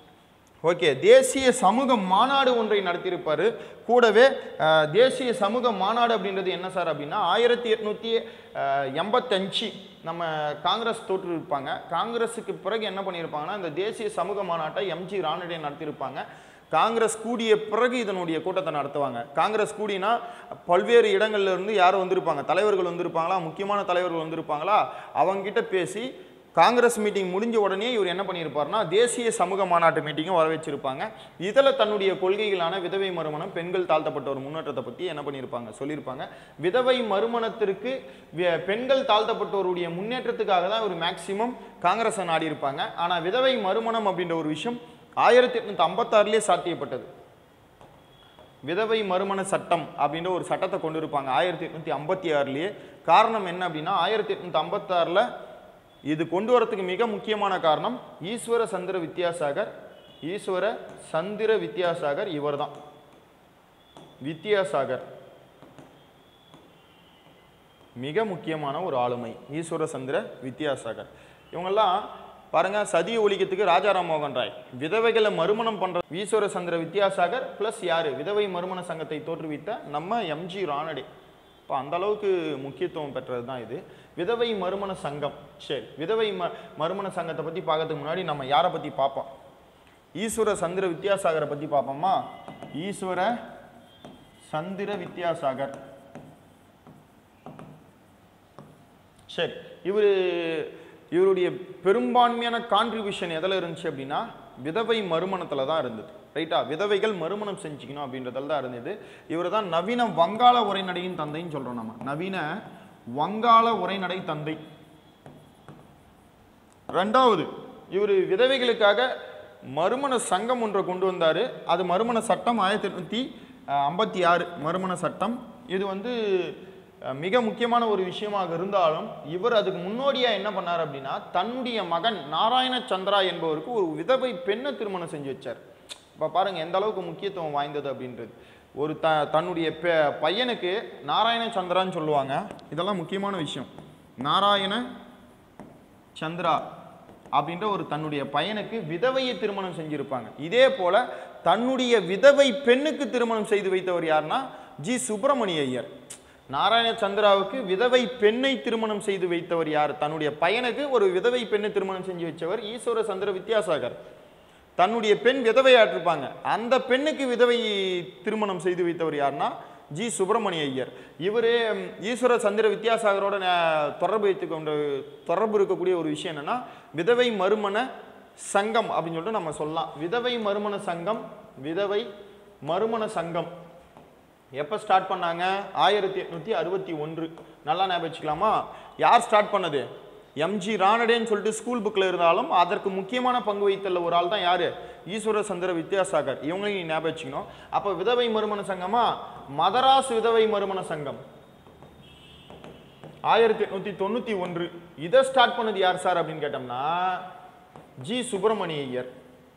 ஓகே தேசிய சமூக மாநாடு ஒன்றை நடத்தியிருப்பாரு கூடவே அஹ், தேசிய சமூக மாநாடு அப்படின்றது என்ன சார் அப்படின்னா ஆயிரத்தி எட்நூத்தி எண்பத்தஞ்சு நம்ம காங்கிரஸ் தோற்றுவிப்பாங்க காங்கிரஸுக்கு பிறகு என்ன பண்ணியிருப்பாங்கன்னா இந்த தேசிய சமூக மாநாட்டை எம்ஜி ராணடே நடத்தியிருப்பாங்க காங்கிரஸ் கூடிய பிறகு இதனுடைய கூட்டத்தை நடத்துவாங்க காங்கிரஸ் கூடினா பல்வேறு இடங்கள்ல இருந்து யார் வந்திருப்பாங்க தலைவர்கள் வந்திருப்பாங்களா முக்கியமான தலைவர்கள் வந்திருப்பாங்களா அவங்க கிட்ட பேசி காங்கிரஸ் மீட்டிங் முடிஞ்ச உடனே இவர் என்ன பண்ணியிருப்பார்னா தேசிய சமூக மாநாட்டு மீட்டிங்கும் வர வச்சிருப்பாங்க இதில் தன்னுடைய கொள்கைகளான விதவை மறுமணம் பெண்கள் தாழ்த்தப்பட்டோர் முன்னேற்றத்தை பற்றி என்ன பண்ணியிருப்பாங்க சொல்லியிருப்பாங்க விதவை மறுமணத்திற்கு வி- பெண்கள் தாழ்த்தப்பட்டோருடைய முன்னேற்றத்துக்காக தான் இவர் மேக்சிமம் காங்கிரஸை நாடி இருப்பாங்க ஆனால் விதவை மறுமணம் அப்படின்ற ஒரு விஷயம் ஆயிரத்தி எட்நூத்தி ஐம்பத்தாறுலேயே சாத்தியப்பட்டது விதவை மறுமண சட்டம் அப்படின்ற ஒரு சட்டத்தை கொண்டு இருப்பாங்க ஆயிரத்தி எட்நூத்தி ஐம்பத்தி ஆறுலயே காரணம் என்ன அப்படின்னா ஆயிரத்தி எட்நூத்தி ஐம்பத்தாறுல இது கொண்டு வரதுக்கு மிக முக்கியமான காரணம் ஈஸ்வர சந்திர வித்யாசாகர் ஈஸ்வர சந்திர வித்யாசாகர் இவர்தான் வித்யாசாகர் மிக முக்கியமான ஒரு ஆளுமை ஈஸ்வர சந்திர வித்யாசாகர் இவங்கெல்லாம் பாருங்க சதியை ஒழிக்கிறதுக்கு ராஜாராம் மோகன் ராய் விதவைகளை மறுமணம் பண்ற ஈஸ்வர சந்திர வித்யாசாகர் பிளஸ் யாரு விதவை மறுமண சங்கத்தை தோற்றுவித்த நம்ம எம்ஜி ராணடே இப்போ அந்த அளவுக்கு முக்கியத்துவம் பெற்றது தான் இது விதவை மறுமண சங்கம் சரி விதவை ம மறுமண சங்கத்தை பத்தி பார்க்கறதுக்கு முன்னாடி நம்ம யாரை பத்தி பார்ப்போம் ஈஸ்வர சந்திர வித்யாசாகரை பத்தி பார்ப்போமா ஈஸ்வர சந்திர வித்யாசாகர் சரி இவர் இவருடைய பெரும்பான்மையான கான்ட்ரிபியூஷன் எதில் இருந்துச்சு அப்படின்னா விதவை மறுமணத்தில் தான் இருந்தது ரைட்டா விதவைகள் மறுமணம் செஞ்சுக்கணும் அப்படின்றதுல தான் இருந்தது இவர் தான் நவீன வங்காள உரைநடையின் தந்தைன்னு சொல்றோம் நம்ம நவீன வங்காள உரைநடை தந்தை ரெண்டாவது இவர் விதவைகளுக்காக மறுமண சங்கம் ஒன்றை கொண்டு வந்தார் அது மறுமண சட்டம் ஆயிரத்தி எட்நூத்தி ஐம்பத்தி ஆறு மறுமண சட்டம் இது வந்து அஹ், மிக முக்கியமான ஒரு விஷயமாக இருந்தாலும் இவர் அதுக்கு முன்னோடியாக என்ன பண்ணார் அப்படின்னா தன்னுடைய மகன் நாராயண சந்திரா என்பவருக்கு ஒரு விதவை பெண்ணை திருமணம் செஞ்சு வச்சார் இப்போ பாருங்க எந்த அளவுக்கு முக்கியத்துவம் வாய்ந்தது அப்படின்றது ஒரு த தன்னுடைய பெ பையனுக்கு நாராயண சந்திரான்னு சொல்லுவாங்க இதெல்லாம் முக்கியமான விஷயம் நாராயண சந்திரா அப்படின்ற ஒரு தன்னுடைய பையனுக்கு விதவையை திருமணம் செஞ்சிருப்பாங்க இதே போல தன்னுடைய விதவை பெண்ணுக்கு திருமணம் செய்து வைத்தவர் யாருன்னா ஜி சுப்பிரமணிய ஐயர் நாராயண சந்திராவுக்கு விதவை பெண்ணை திருமணம் செய்து வைத்தவர் யார் தன்னுடைய பையனுக்கு ஒரு விதவை பெண்ணை திருமணம் செஞ்சு வச்சவர் ஈஸ்வர சந்திர வித்யாசாகர் தன்னுடைய பெண் விதவையாட்டிருப்பாங்க அந்த பெண்ணுக்கு விதவை திருமணம் செய்து வைத்தவர் யாருன்னா ஜி சுப்பிரமணிய ஐயர் இவரே ம், ஈஸ்வர சந்திர வித்யாசாகரோட ந- தொடர்பு வைத்துக் கொண்டு தொடர்பு இருக்கக்கூடிய ஒரு விஷயம் என்னன்னா விதவை மறுமண சங்கம் அப்படின்னு சொல்லிட்டு நம்ம சொல்லலாம் விதவை மறுமண சங்கம் விதவை மறுமண சங்கம் எப்போ ஸ்டார்ட் பண்ணாங்க ஆயிரத்தி எட்நூத்தி அறுபத்தி ஒன்று நல்லா ஞாபகம் வச்சுக்கலாமா யார் ஸ்டார்ட் பண்ணது எம்ஜி ரானடேன்னு சொல்லிட்டு ஸ்கூல் புக்கில் இருந்தாலும் அதற்கு முக்கியமான பங்கு வகித்தல ஒரு ஆள் தான் யாரு ஈஸ்வர சந்திர வித்யாசாகர் இவங்களையும் நீ ஞாபகம் வச்சுக்கணும் அப்போ விதவை மறுமண சங்கமா மதராஸ் விதவை மறுமண சங்கம் ஆயிரத்தி எட்நூத்தி தொண்ணூத்தி ஒன்று இதை ஸ்டார்ட் பண்ணது யார் சார் அப்படின்னு கேட்டோம்னா ஜி சுப்பிரமணிய ஐயர்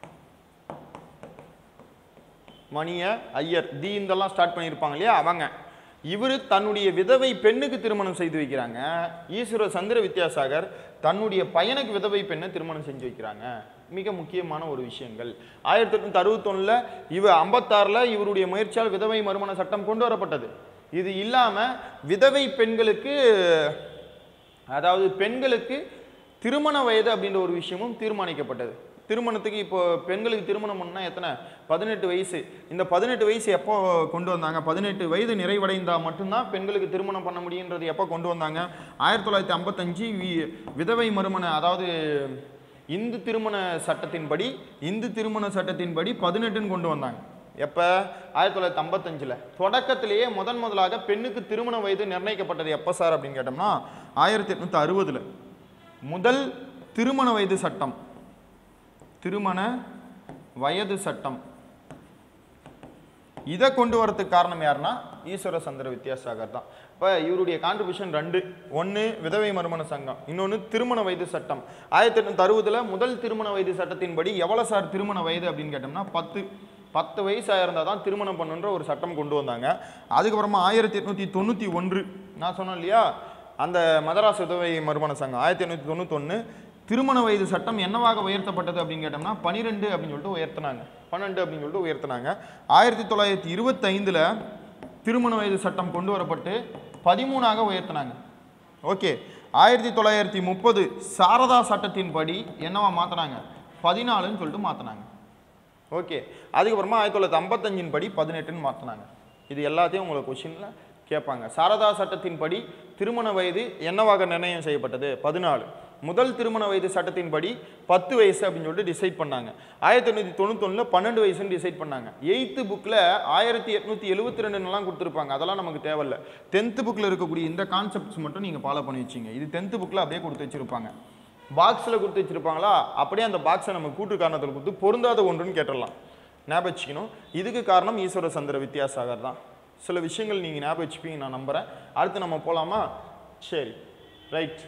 மணிய ஐயர் தி இதெல்லாம் ஸ்டார்ட் பண்ணியிருப்பாங்க இல்லையா அவங்க இவர் தன்னுடைய விதவை பெண்ணுக்கு திருமணம் செய்து வைக்கிறாங்க ஈஸ்வர சந்திர வித்யாசாகர் தன்னுடைய பையனுக்கு விதவை பெண்ணை திருமணம் செஞ்சு வைக்கிறாங்க மிக முக்கியமான ஒரு விஷயங்கள் ஆயிரத்தி எட்நூத்தி அறுபத்தொன்னுல இவ ஐம்பத்தாறுல இவருடைய முயற்சியால் விதவை மறுமண சட்டம் கொண்டு வரப்பட்டது இது இல்லாம விதவை பெண்களுக்கு அதாவது பெண்களுக்கு திருமண வயது அப்படின்ற ஒரு விஷயமும் தீர்மானிக்கப்பட்டது திருமணத்துக்கு இப்போ பெண்களுக்கு திருமணம் பண்ணா எத்தனை பதினெட்டு வயசு இந்த பதினெட்டு வயசு எப்போ கொண்டு வந்தாங்க பதினெட்டு வயது நிறைவடைந்தா மட்டும்தான் பெண்களுக்கு திருமணம் பண்ண முடியுன்றது எப்போ கொண்டு வந்தாங்க ஆயிரத்தி தொள்ளாயிரத்தி ஐம்பத்தஞ்சு வி- விதவை மறுமண அதாவது இந்து திருமண சட்டத்தின்படி இந்து திருமண சட்டத்தின்படி பதினெட்டுன்னு கொண்டு வந்தாங்க எப்போ ஆயிரத்தி தொள்ளாயிரத்தி ஐம்பத்தஞ்சில் தொடக்கத்திலேயே முதன் முதலாக பெண்ணுக்கு திருமண வயது நிர்ணயிக்கப்பட்டது எப்போ சார் அப்படின்னு கேட்டோம்னா ஆயிரத்தி எட்நூத்தி அறுபதுல முதல் திருமண வயது சட்டம் திருமண வயது சட்டம் இதை கொண்டு வரதுக்கு காரணம் யாருன்னா ஈஸ்வர சந்திர வித்யாசாகர் தான் இப்போ இவருடைய கான்ட்ரிபியூஷன் ரெண்டு ஒன்று விதவை மறுமண சங்கம் இன்னொன்று திருமண வயது சட்டம் ஆயிரத்தி எட்நூத்தி அறுபதுல முதல் திருமண வயது சட்டத்தின்படி எவ்வளோ சார் திருமண வயது அப்படின்னு கேட்டோம்னா பத்து பத்து வயசாக இருந்தால் தான் திருமணம் பண்ணுன்ற ஒரு சட்டம் கொண்டு வந்தாங்க அதுக்கப்புறமா ஆயிரத்தி எட்நூத்தி தொண்ணூற்றி ஒன்று நான் சொன்னேன் இல்லையா அந்த மதராஸ் விதவை மறுமண சங்கம் ஆயிரத்தி எண்ணூற்றி தொண்ணூத்தொன்று திருமண வயது சட்டம் என்னவாக உயர்த்தப்பட்டது அப்படின்னு கேட்டோம்னா பனிரெண்டு அப்படின்னு சொல்லிட்டு உயர்த்தினாங்க பன்னெண்டு அப்படின்னு சொல்லிட்டு உயர்த்தினாங்க ஆயிரத்தி தொள்ளாயிரத்தி இருபத்தைந்தில் திருமண வயது சட்டம் கொண்டு வரப்பட்டு பதிமூணாக உயர்த்தினாங்க ஓகே ஆயிரத்தி தொள்ளாயிரத்தி முப்பது சாரதா சட்டத்தின்படி என்னவா மாற்றினாங்க பதினாலுன்னு சொல்லிட்டு மாற்றினாங்க ஓகே அதுக்கப்புறமா ஆயிரத்தி தொள்ளாயிரத்தி ஐம்பத்தஞ்சின் படி பதினெட்டுன்னு மாற்றினாங்க இது எல்லாத்தையும் உங்களுக்கு கொஷினில் கேட்பாங்க சாரதா சட்டத்தின்படி திருமண வயது என்னவாக நிர்ணயம் செய்யப்பட்டது பதினாலு முதல் திருமண வயது சட்டத்தின்படி பத்து வயசு அப்படின்னு சொல்லிட்டு டிசைட் பண்ணாங்க ஆயிரத்தி எண்ணூற்றி தொண்ணூத்தொன்னில் பன்னெண்டு வயசுன்னு டிசைட் பண்ணாங்க எயித்து புக்கில் ஆயிரத்தி எட்நூற்றி எழுபத்தி ரெண்டுலாம் கொடுத்துருப்பாங்க அதெல்லாம் நமக்கு தேவையில்ல டென்த்து புக்கில் இருக்கக்கூடிய இந்த கான்செப்ட்ஸ் மட்டும் நீங்கள் ஃபாலோ பண்ணி வச்சிங்க இது டென்த்து புக்கில் அப்படியே கொடுத்து வச்சிருப்பாங்க பாக்ஸில் கொடுத்து வச்சிருப்பாங்களா அப்படியே அந்த பாக்ஸை நம்ம கூட்டு காரணத்தில் கொடுத்து பொருந்தாத ஒன்றுன்னு கேட்டுடலாம் ஞாபகம் வச்சுக்கணும் இதுக்கு காரணம் ஈஸ்வர சந்திர வித்யாசாகர் தான் சில விஷயங்கள் நீங்கள் ஞாபகம் வச்சுப்பீங்க நான் நம்புகிறேன் அடுத்து நம்ம போகலாமா சரி ரைட்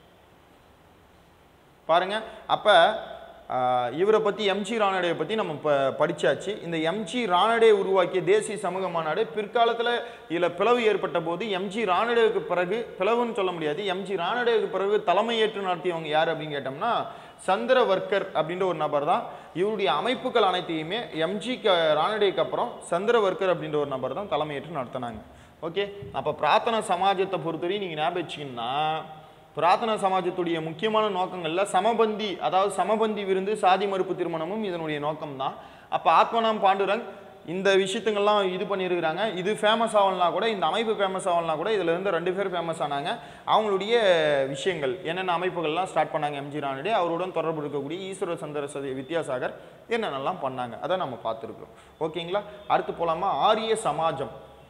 பாருங்க அப்போ இவரை பற்றி எம்ஜி ராணடேவை பற்றி நம்ம இப்போ படிச்சாச்சு இந்த எம்ஜி ராணடே உருவாக்கிய தேசிய சமூக மாநாடு பிற்காலத்தில் இதில் பிளவு ஏற்பட்ட போது எம்ஜி ராணடேவுக்கு பிறகு பிளவுன்னு சொல்ல முடியாது எம்ஜி ராணடேவுக்கு பிறகு தலைமையேற்று நடத்தியவங்க யார் அப்படின்னு கேட்டோம்னா சந்திரவர்க்கர் அப்படின்ற ஒரு நபர் தான் இவருடைய அமைப்புகள் அனைத்தையுமே எம்ஜி க ராணடேக்கு அப்புறம் சந்திரவர்க்கர் அப்படின்ற ஒரு நபர் தான் தலைமையேற்று நடத்தினாங்க ஓகே அப்போ பிரார்த்தனை சமாஜத்தை பொறுத்தவரையும் நீங்கள் ஞாபகம் வச்சிங்கன்னா பிரார்த்தனா சமாஜத்துடைய முக்கியமான நோக்கங்கள்ல சமபந்தி அதாவது சமபந்தி விருந்து சாதி மறுப்பு திருமணமும் இதனுடைய நோக்கம்தான் அப்போ ஆத்மனாம் பாண்டுரங் இந்த விஷயத்துங்கள்லாம் இது பண்ணியிருக்கிறாங்க இது ஃபேமஸ் ஆகலனா கூட இந்த அமைப்பு ஃபேமஸ் ஆகலனா கூட இதுல இருந்து ரெண்டு பேர் ஃபேமஸ் ஆனாங்க அவங்களுடைய விஷயங்கள் என்னென்ன அமைப்புகள்லாம் ஸ்டார்ட் பண்ணாங்க எம்ஜி ராணடே அவருடன் தொடர்பு இருக்கக்கூடிய ஈஸ்வர சந்திர சதி வித்யாசாகர் என்னென்னலாம் பண்ணாங்க அதை நம்ம பார்த்துருக்கோம் ஓகேங்களா அடுத்து போலாமா ஆரிய சமாஜம்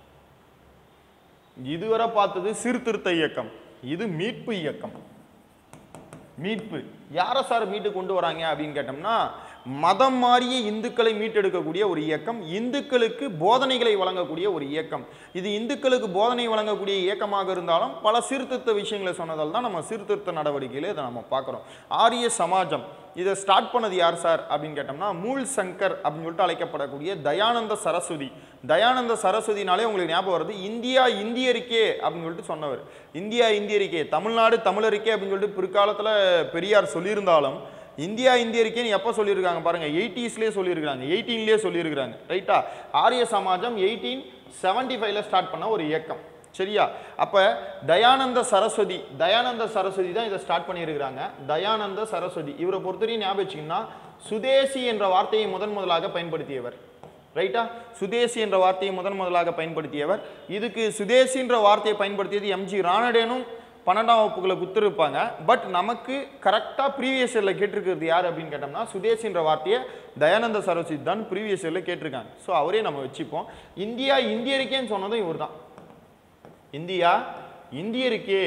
இதுவரை பார்த்தது சீர்திருத்த இயக்கம் இது மீட்பு இயக்கம் மீட்பு யாரை சார் மீட்டு கொண்டு வராங்க அப்படின்னு கேட்டோம்னா மதம் மாறிய இந்துக்களை மீட்டெடுக்கக்கூடிய ஒரு இயக்கம் இந்துக்களுக்கு போதனைகளை வழங்கக்கூடிய ஒரு இயக்கம் இது இந்துக்களுக்கு போதனை வழங்கக்கூடிய இயக்கமாக இருந்தாலும் பல சீர்திருத்த விஷயங்களை சொன்னதால் தான் நம்ம சீர்திருத்த நடவடிக்கையில இதை நம்ம பார்க்குறோம் ஆரிய சமாஜம் இதை ஸ்டார்ட் பண்ணது யார் சார் அப்படின்னு கேட்டோம்னா மூல் சங்கர் அப்படின்னு சொல்லிட்டு அழைக்கப்படக்கூடிய தயானந்த சரஸ்வதி தயானந்த சரஸ்வதினாலே உங்களுக்கு ஞாபகம் வருது இந்தியா இந்தியருக்கே அப்படின்னு சொல்லிட்டு சொன்னவர் இந்தியா இந்தியருக்கே தமிழ்நாடு தமிழருக்கே அப்படின்னு சொல்லிட்டு பிற்காலத்தில் பெரியார் சொல்லியிருந்தாலும் இந்தியா இந்தியருக்கேன்னு எப்போ சொல்லியிருக்காங்க பாருங்க எயிட்டிஸ்லேயே சொல்லியிருக்காங்க எயிட்டீன்லேயே சொல்லியிருக்காங்க ரைட்டா ஆரிய சமாஜம் எயிட்டீன் செவன்டி ஃபைவ்ல ஸ்டார்ட் பண்ண ஒரு இயக்கம் சரியா அப்ப தயானந்த சரஸ்வதி தயானந்த சரஸ்வதி தான் இதை ஸ்டார்ட் பண்ணியிருக்கிறாங்க தயானந்த சரஸ்வதி இவரை பொறுத்தவரையும் ஞாபகம் வச்சுக்கணும்னா சுதேசி என்ற வார்த்தையை முதன் முதலாக பயன்படுத்தியவர் ரைட்டா சுதேசி என்ற வார்த்தையை முதன் முதலாக பயன்படுத்தியவர் இதுக்கு சுதேசின்ற வார்த்தையை பயன்படுத்தியது எம்ஜி ராணடேனும் பன்னெண்டாம் வகுப்புகளை குத்துருப்பாங்க பட் நமக்கு கரெக்டாக ப்ரீவியஸ் இயரில் கேட்டிருக்கிறது யார் அப்படின்னு கேட்டோம்னா சுதேசின்ற வார்த்தையை தயானந்த சரஸ்வதி தான் ப்ரீவியஸ் இயரில் கேட்டிருக்காங்க ஸோ அவரே நம்ம வச்சுப்போம் இந்தியா இந்தியருக்கேன்னு சொன்னதும் இவர் தான் இந்தியா இந்தியருக்கே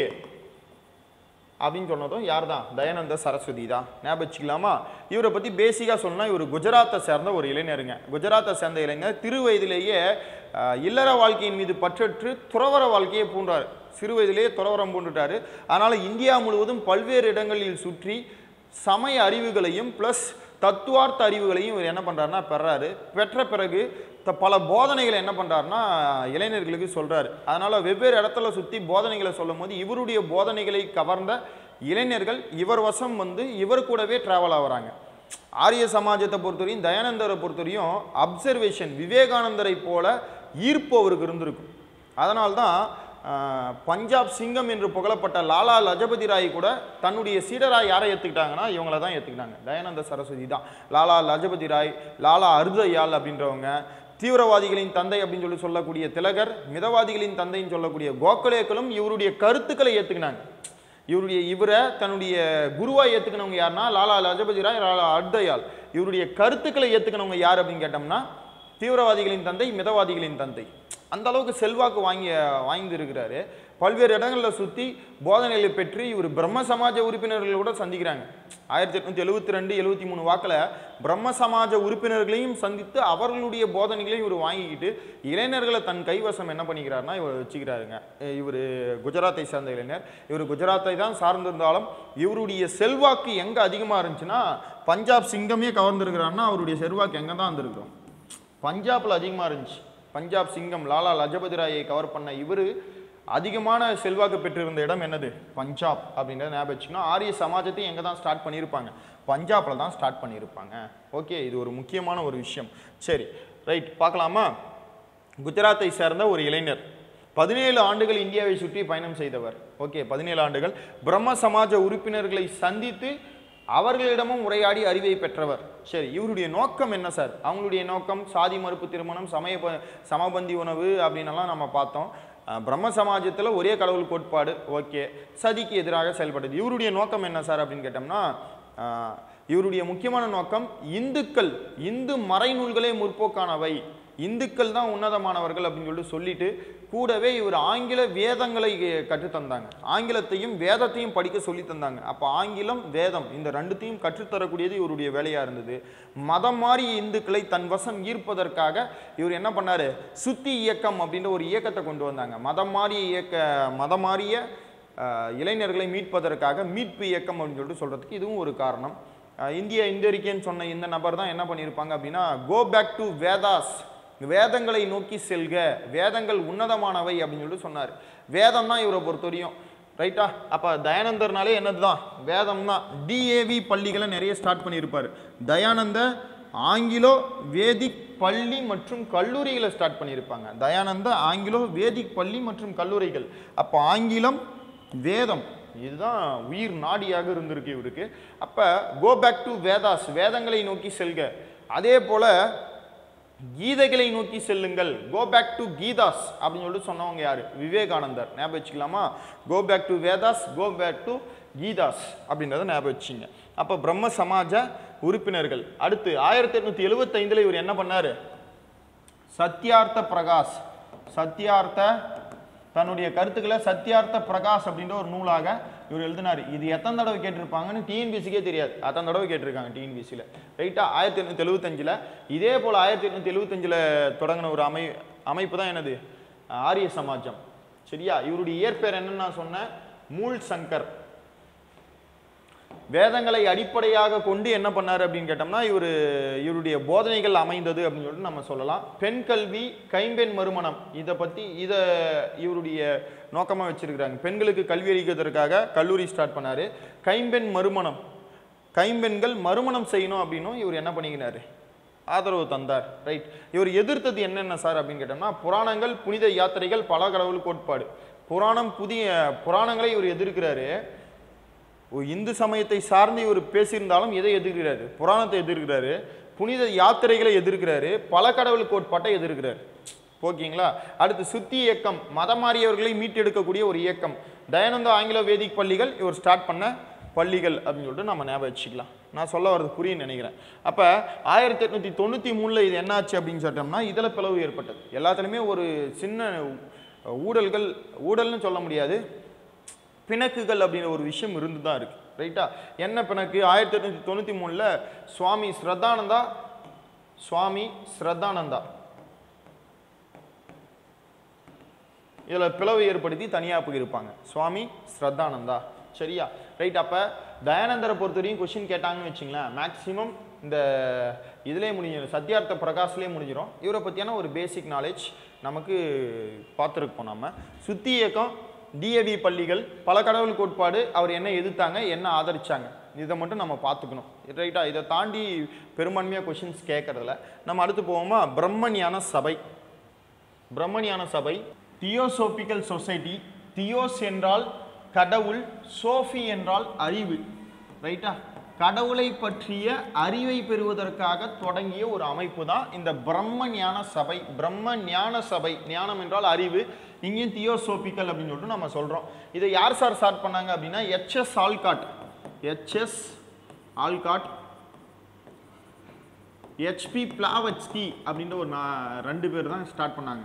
அப்படின்னு சொன்னதும் யார் தான் தயானந்த சரஸ்வதி தான் ஞாபகம் வச்சுக்கலாமா இவரை பற்றி பேசிக்காக சொல்லணும்னா இவர் குஜராத்தை சேர்ந்த ஒரு இளைஞருங்க குஜராத்தை சேர்ந்த இளைஞர் திரு வயதிலேயே அஹ், இல்லற வாழ்க்கையின் மீது பற்றற்று துறவர வாழ்க்கையை பூண்டார் சிறு வயதிலேயே துறவரம் பூண்டுட்டாரு அதனால் இந்தியா முழுவதும் பல்வேறு இடங்களில் சுற்றி சமய அறிவுகளையும் ப்ளஸ் தத்துவார்த்த அறிவுகளையும் இவர் என்ன பண்ணுறாருன்னா பெறாரு பெற்ற பிறகு த- பல போதனைகளை என்ன பண்ணுறாருன்னா இளைஞர்களுக்கு சொல்கிறாரு அதனால் வெவ்வேறு இடத்துல சுற்றி போதனைகளை சொல்லும் போது இவருடைய போதனைகளை கவர்ந்த இளைஞர்கள் இவர் வசம் வந்து இவர் கூடவே ட்ராவல் ஆகுறாங்க ஆரிய சமாஜத்தை பொறுத்தவரையும் தயானந்தரை பொறுத்தவரையும் அப்சர்வேஷன் விவேகானந்தரை போல ஈர்ப்பு அவருக்கு இருந்திருக்கும் அதனால்தான் ஆஹ், பஞ்சாப் சிங்கம் என்று புகழப்பட்ட லாலா லஜபதி ராய் கூட தன்னுடைய சீடராய் யாரை ஏற்றுக்கிட்டாங்கன்னா இவங்கள தான் ஏற்றுக்கிட்டாங்க தயானந்த சரஸ்வதி தான் லாலா லஜபதி ராய் லாலா அருதயால் அப்படின்றவங்க தீவிரவாதிகளின் தந்தை அப்படின்னு சொல்லி சொல்லக்கூடிய திலகர் மிதவாதிகளின் தந்தைன்னு சொல்லக்கூடிய கோகலேக்களும் இவருடைய கருத்துக்களை ஏற்றுக்கினாங்க இவருடைய இவரை தன்னுடைய குருவாய் ஏற்றுக்கினவங்க யாருன்னா லாலா லஜபதி ராய் லாலா அர்தயால் இவருடைய கருத்துக்களை ஏற்றுக்கினவங்க யார் அப்படின்னு கேட்டோம்னா தீவிரவாதிகளின் தந்தை மிதவாதிகளின் தந்தை அந்த அளவுக்கு செல்வாக்கு வாங்கி வாய்ந்திருக்கிறாரு பல்வேறு இடங்களில் சுற்றி போதனைகளை பெற்று இவர் பிரம்ம சமாஜ உறுப்பினர்கள் கூட சந்திக்கிறாங்க ஆயிரத்தி எட்நூத்தி எழுபத்தி ரெண்டு எழுபத்தி மூணு வாக்கில் பிரம்ம சமாஜ உறுப்பினர்களையும் சந்தித்து அவர்களுடைய போதனைகளையும் இவர் வாங்கிக்கிட்டு இளைஞர்களை தன் கைவசம் என்ன பண்ணிக்கிறாருன்னா இவர் வச்சுக்கிறாருங்க இவர் குஜராத்தை சேர்ந்த இளைஞர் இவர் குஜராத்தை தான் சார்ந்திருந்தாலும் இவருடைய செல்வாக்கு எங்கே அதிகமாக இருந்துச்சுன்னா பஞ்சாப் சிங்கமே கவர்ந்துருக்கிறாருன்னா அவருடைய செல்வாக்கு எங்கே தான் இருந்திருக்கிறோம் பஞ்சாப்ல அதிகமாக இருந்துச்சு பஞ்சாப் சிங்கம் லாலா லஜபதி ராயை கவர் பண்ண இவர் அதிகமான செல்வாக்கு பெற்றிருந்த இடம் என்னது பஞ்சாப் அப்படின்றத ஞாபகம் வச்சுக்கணும் ஆரிய சமாஜத்தையும் எங்கே தான் ஸ்டார்ட் பண்ணியிருப்பாங்க பஞ்சாப்ல தான் ஸ்டார்ட் பண்ணியிருப்பாங்க ஓகே இது ஒரு முக்கியமான ஒரு விஷயம் சரி ரைட் பார்க்கலாமா குஜராத்தை சேர்ந்த ஒரு இளைஞர் பதினேழு ஆண்டுகள் இந்தியாவை சுற்றி பயணம் செய்தவர் ஓகே பதினேழு ஆண்டுகள் பிரம்ம சமாஜ உறுப்பினர்களை சந்தித்து அவர்களிடமும் உரையாடி அறிவை பெற்றவர் சரி இவருடைய நோக்கம் என்ன சார் அவங்களுடைய நோக்கம் சாதி மறுப்பு திருமணம் சமய ப- சமபந்தி உணவு அப்படின்னலாம் நம்ம பார்த்தோம் அஹ், பிரம்ம சமாஜத்தில் ஒரே கடவுள் கோட்பாடு ஓகே சதிக்கு எதிராக செயல்படுது இவருடைய நோக்கம் என்ன சார் அப்படின்னு கேட்டோம்னா அஹ், இவருடைய முக்கியமான நோக்கம் இந்துக்கள் இந்து மறைநூல்களே முற்போக்கானவை இந்துக்கள் தான் உன்னதமானவர்கள் அப்படின்னு சொல்லிட்டு சொல்லிட்டு கூடவே இவர் ஆங்கில வேதங்களை கற்றுத்தந்தாங்க ஆங்கிலத்தையும் வேதத்தையும் படிக்க சொல்லி தந்தாங்க அப்போ ஆங்கிலம் வேதம் இந்த ரெண்டுத்தையும் கற்றுத்தரக்கூடியது இவருடைய வேலையாக இருந்தது மதம் மாறிய இந்துக்களை தன் வசம் ஈர்ப்பதற்காக இவர் என்ன பண்ணாரு சுத்தி இயக்கம் அப்படின்ற ஒரு இயக்கத்தை கொண்டு வந்தாங்க மதம் மாறிய இயக்க மதம் மாறிய அஹ், இளைஞர்களை மீட்பதற்காக மீட்பு இயக்கம் அப்படின்னு சொல்லிட்டு சொல்றதுக்கு இதுவும் ஒரு காரணம் அஹ், இந்திய இந்தியரிக்கேன்னு சொன்ன இந்த நபர் தான் என்ன பண்ணியிருப்பாங்க அப்படின்னா கோ பேக் டு வேதாஸ் வேதங்களை நோக்கி செல்க வேதங்கள் உன்னதமானவை அப்படின்னு சொல்லிட்டு சொன்னார் வேதம் தான் இவரை பொறுத்தவரையும் ரைட்டா அப்போ தயானந்தர்னாலே என்னது தான் வேதம் தான் டிஏவி பள்ளிகளை நிறைய ஸ்டார்ட் பண்ணியிருப்பார் தயானந்த ஆங்கிலோ வேதிக் பள்ளி மற்றும் கல்லூரிகளை ஸ்டார்ட் பண்ணியிருப்பாங்க தயானந்த ஆங்கிலோ வேதிக் பள்ளி மற்றும் கல்லூரிகள் அப்போ ஆங்கிலம் வேதம் இதுதான் உயிர் நாடியாக இருந்திருக்கு இவருக்கு அப்போ கோ பேக் டு வேதாஸ் வேதங்களை நோக்கி செல்க அதே போல் கீதைகளை நோக்கி செல்லுங்கள் கோ பேக் டு கீதாஸ் அப்படின்னு சொல்லிட்டு சொன்னவங்க யாரு விவேகானந்தர் ஞாபகம் வச்சுக்கலாமா go back to Vedas go back to Gitas அப்படின்றத ஞாபகம் வச்சுங்க அப்போ பிரம்ம சமாஜ உறுப்பினர்கள் அடுத்து ஆயிரத்தி எட்நூத்தி எழுபத்தைந்துல இவர் என்ன பண்ணாரு சத்யார்த்த பிரகாஷ் சத்யார்த்த தன்னுடைய கருத்துக்களை சத்யார்த்த பிரகாஷ் அப்படின்ற ஒரு நூலாக இவர் எழுதினார் இது எத்தனை தடவை கேட்டிருப்பாங்கன்னு டிஎன்பிசிக்கே தெரியாது அத்தனை தடவை கேட்டிருக்காங்க டிஎன்பிசியில் ரைட்டா ஆயிரத்தி எட்நூத்தி எழுபத்தஞ்சில் இதே போல் ஆயிரத்தி எட்நூத்தி எழுபத்தஞ்சில் தொடங்கின ஒரு அமை அமைப்பு தான் என்னது ஆரிய சமாஜம் சரியா இவருடைய இயற்பெயர் என்னன்னு நான் சொன்னேன் மூல் சங்கர் வேதங்களை அடிப்படையாக கொண்டு என்ன பண்ணாரு அப்படின்னு கேட்டோம்னா இவர் இவருடைய போதனைகள் அமைந்தது அப்படின்னு சொல்லிட்டு நம்ம சொல்லலாம் பெண் கல்வி கைம்பெண் மறுமணம் இதை பற்றி இதை இவருடைய நோக்கமாக வச்சிருக்கிறாங்க பெண்களுக்கு கல்வி அளிக்கிறதுக்காக கல்லூரி ஸ்டார்ட் பண்ணாரு கைம்பெண் மறுமணம் கைம்பெண்கள் மறுமணம் செய்யணும் அப்படின்னும் இவர் என்ன பண்ணிக்கினாரு ஆதரவு தந்தார் ரைட் இவர் எதிர்த்தது என்னென்ன சார் அப்படின்னு கேட்டோம்னா புராணங்கள் புனித யாத்திரைகள் பல கடவுள் கோட்பாடு புராணம் புதிய புராணங்களை இவர் எதிர்க்கிறாரு ஒரு இந்து சமயத்தை சார்ந்து இவர் பேசியிருந்தாலும் எதை எதிர்க்கிறாரு புராணத்தை எதிர்க்கிறாரு புனித யாத்திரைகளை எதிர்க்கிறாரு பல கடவுள் கோட்பாட்டை எதிர்க்கிறாரு ஓகேங்களா அடுத்து சுத்தி இயக்கம் மதம் மாறியவர்களை மீட்டெடுக்கக்கூடிய ஒரு இயக்கம் தயானந்த ஆங்கிலோ வேதிக் பள்ளிகள் இவர் ஸ்டார்ட் பண்ண பள்ளிகள் அப்படின்னு சொல்லிட்டு நம்ம ஞாபகம் வச்சுக்கலாம் நான் சொல்ல வர்றது புரியும்னு நினைக்கிறேன் அப்போ ஆயிரத்தி எட்நூற்றி தொண்ணூற்றி மூணில் இது என்னாச்சு அப்படின்னு சொல்லிட்டோம்னா இதில் பிளவு ஏற்பட்டது எல்லாத்துலேயுமே ஒரு சின்ன ஊழல்கள் ஊழல்னு சொல்ல முடியாது பிணக்குகள் அப்படின்ற ஒரு விஷயம் இருந்து தான் இருக்கு ரைட்டா என்ன பிணக்கு ஆயிரத்தி எட்நூற்றி தொண்ணூற்றி மூணில் சுவாமி ஸ்ரத்தானந்தா சுவாமி ஸ்ரத்தானந்தா இதில் பிளவு ஏற்படுத்தி தனியாக இருப்பாங்க சுவாமி ஸ்ரத்தானந்தா சரியா ரைட் அப்போ தயானந்தரை பொறுத்தவரையும் கொஷின் கேட்டாங்கன்னு வச்சுங்களேன் மேக்ஸிமம் இந்த இதிலே முடிஞ்சிடும் சத்யார்த்த பிரகாஷ்லேயே முடிஞ்சிடும் இவரை பற்றியான ஒரு பேசிக் நாலேஜ் நமக்கு பார்த்துருப்போம் நம்ம சுத்தி இயக்கம் டிஏவி பள்ளிகள் பல கடவுள் கோட்பாடு அவர் என்ன எதிர்த்தாங்க என்ன ஆதரிச்சாங்க இதை மட்டும் நம்ம பார்த்துக்கணும் ரைட்டா இதை தாண்டி பெரும்பான்மையாக கொஷின்ஸ் கேட்கறதில்ல நம்ம அடுத்து போவோமா பிரம்மஞான சபை பிரம்மஞான சபை தியோசோபிக்கல் சொசைட்டி தியோஸ் என்றால் கடவுள் சோஃபி என்றால் அறிவு ரைட்டா கடவுளை பற்றிய அறிவை பெறுவதற்காக தொடங்கிய ஒரு அமைப்பு தான் இந்த பிரம்ம ஞான சபை பிரம்ம ஞான சபை ஞானம் என்றால் அறிவு இங்கேயும் தியோசோபிக்கல் அப்படின்னு சொல்லிட்டு நம்ம சொல்றோம் இதை யார் சார் ஸ்டார்ட் பண்ணாங்க அப்படின்னா HS Olcott HS Olcott HP Blavatsky அப்படின்ற ஒரு நா- ரெண்டு பேர் தான் ஸ்டார்ட் பண்ணாங்க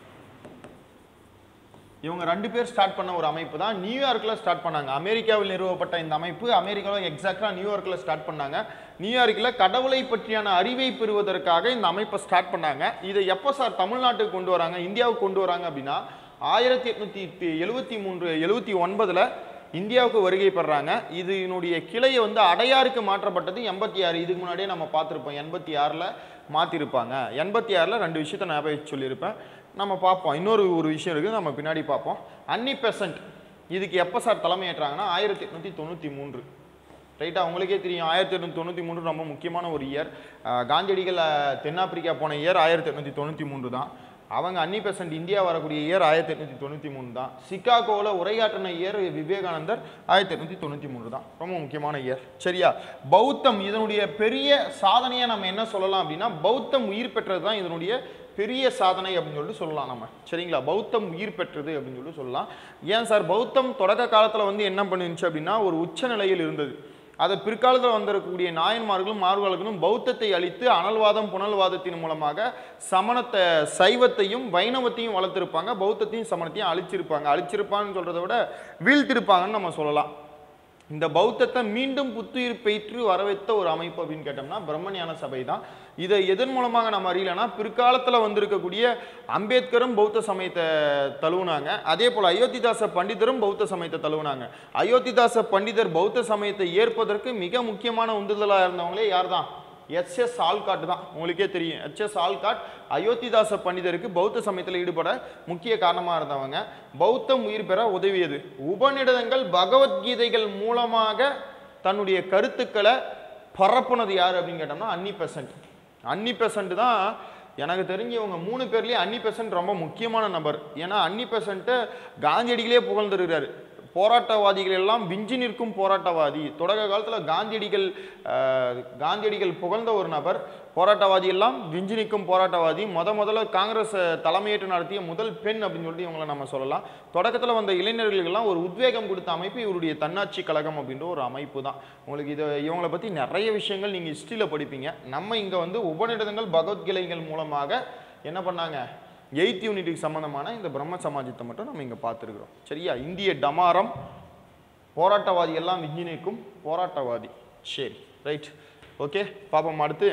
இவங்க ரெண்டு பேர் ஸ்டார்ட் பண்ண ஒரு அமைப்பு தான் நியூயார்க்கில் ஸ்டார்ட் பண்ணாங்க அமெரிக்காவில் நிறுவப்பட்ட இந்த அமைப்பு அமெரிக்காவில் எக்ஸாக்டாக நியூயார்க்கில் ஸ்டார்ட் பண்ணாங்க நியூயார்க்கில் கடவுளை பற்றியான அறிவை பெறுவதற்காக இந்த அமைப்பை ஸ்டார்ட் பண்ணாங்க இதை எப்போ சார் தமிழ்நாட்டுக்கு கொண்டு வராங்க இந்தியாவுக்கு கொண்டு வராங்க அப்படின்னா ஆயிரத்தி எட்நூத்தி எழுபத்தி மூன்று எழுபத்தி ஒன்பதில் இந்தியாவுக்கு வருகை பெறாங்க இதனுடைய கிளையை வந்து அடையாருக்கு மாற்றப்பட்டது எண்பத்தி ஆறு இதுக்கு முன்னாடியே நம்ம பார்த்துருப்போம் எண்பத்தி ஆறில் மாற்றிருப்பாங்க எண்பத்தி ஆறில் ரெண்டு விஷயத்தை ஞாபகம் வச்சு சொல்லியிருப்பேன் நம்ம பார்ப்போம் இன்னொரு ஒரு விஷயம் இருக்குது நம்ம பின்னாடி பார்ப்போம் அன்னி பெசன்ட் இதுக்கு எப்போ சார் தலைமையேற்றாங்கன்னா ஆயிரத்தி எட்நூற்றி தொண்ணூற்றி மூன்று ரைட்டா உங்களுக்கே தெரியும் ஆயிரத்தி எட்நூற்றி தொண்ணூற்றி மூன்று ரொம்ப முக்கியமான ஒரு இயர் காந்தியடிகள் அஹ், தென்னாப்பிரிக்கா போன இயர் ஆயிரத்தி எட்நூற்றி தொண்ணூற்றி மூன்று தான் அவங்க அன்னி பெசன்ட் இந்தியா வரக்கூடிய இயர் ஆயிரத்தி எட்நூற்றி தொண்ணூற்றி மூணு தான் சிகாகோவில் உரையாற்றின இயர் விவேகானந்தர் ஆயிரத்தி எட்நூற்றி தொண்ணூற்றி மூணு தான் ரொம்ப முக்கியமான இயர் சரியா பௌத்தம் இதனுடைய பெரிய சாதனையை நம்ம என்ன சொல்லலாம் அப்படின்னா பௌத்தம் உயிர் பெற்றது தான் இதனுடைய பெரிய சாதனை அப்படின்னு சொல்லிட்டு சொல்லலாம் நம்ம சரிங்களா பௌத்தம் உயிர் பெற்றது அப்படின்னு சொல்லிட்டு சொல்லலாம் ஏன் சார் பௌத்தம் தொடக்க காலத்தில் வந்து என்ன பண்ணுச்சு அப்படின்னா ஒரு உச்ச நிலையில் இருந்தது அதை பிற்காலத்தில் வந்திருக்கக்கூடிய நாயன்மார்களும் மார்வர்களும் பௌத்தத்தை அழித்து அனல்வாதம் புனல்வாதத்தின் மூலமாக சமணத்தை சைவத்தையும் வைணவத்தையும் வளர்த்திருப்பாங்க பௌத்தத்தையும் சமணத்தையும் அழிச்சிருப்பாங்க அழிச்சிருப்பாங்கன்னு சொல்றதை விட வீழ்த்திருப்பாங்கன்னு நம்ம சொல்லலாம் இந்த பௌத்தத்தை மீண்டும் புத்துயிர் பெற்று வரவைத்த ஒரு அமைப்பு அப்படின்னு கேட்டோம்னா பிரம்மஞான சபை தான் இதை எதன் மூலமாக நம்ம அறியலைன்னா பிற்காலத்தில் வந்திருக்கக்கூடிய அம்பேத்கரும் பௌத்த சமயத்தை தழுவுனாங்க அதே போல் அயோத்திதாச பண்டிதரும் பௌத்த சமயத்தை தழுவுனாங்க அயோத்திதாச பண்டிதர் பௌத்த சமயத்தை ஏற்பதற்கு மிக முக்கியமான உந்துதலாக இருந்தவங்களே யார் தான் எச்எஸ் ஆல்காட் தான் உங்களுக்கே தெரியும் எச்எஸ் ஆல்காட் அயோத்திதாச பண்டிதருக்கு பௌத்த சமயத்தில் ஈடுபட முக்கிய காரணமாக இருந்தவங்க பௌத்தம் உயிர் பெற உதவியது உபநிடதங்கள் பகவத்கீதைகள் மூலமாக தன்னுடைய கருத்துக்களை பரப்புனது யார் அப்படின்னு கேட்டோம்னா அன்னி பெசன்ட் அன்னி பெசன்ட் தான் எனக்கு தெரிஞ்சு இவங்க மூணு பேர்லேயே அன்னி பெசன்ட் ரொம்ப முக்கியமான நபர் ஏன்னா அன்னி பெசன்ட்டை காந்தியடிகளே புகழ்ந்துருக்கிறாரு போராட்டவாதிகள் எல்லாம் விஞ்சி நிற்கும் போராட்டவாதி தொடக்க காலத்தில் காந்தியடிகள் அஹ், காந்தியடிகள் புகழ்ந்த ஒரு நபர் போராட்டவாதி எல்லாம் விஞ்சி நிற்கும் போராட்டவாதி முத முதல்ல காங்கிரஸ் தலைமையேற்று நடத்திய முதல் பெண் அப்படின்னு சொல்லிட்டு இவங்களை நம்ம சொல்லலாம் தொடக்கத்தில் வந்த இளைஞர்களுக்கெல்லாம் ஒரு உத்வேகம் கொடுத்த அமைப்பு இவருடைய தன்னாட்சி கழகம் அப்படின்ற ஒரு அமைப்பு தான் உங்களுக்கு இதை இவங்களை பற்றி நிறைய விஷயங்கள் நீங்கள் ஹிஸ்ட்ரியில் படிப்பீங்க நம்ம இங்கே வந்து உபநிடதங்கள் பகவத்கீதைகள் மூலமாக என்ன பண்ணாங்க எயித் யூனிட்டுக்கு சம்பந்தமான இந்த பிரம்ம சமாஜத்தை மட்டும் நம்ம இங்கே பார்த்துருக்குறோம் சரியா இந்திய டமாரம் போராட்டவாதி எல்லாம் விஞ்சி நிற்கும் போராட்டவாதி சரி ரைட் ஓகே பாப்போம் அடுத்து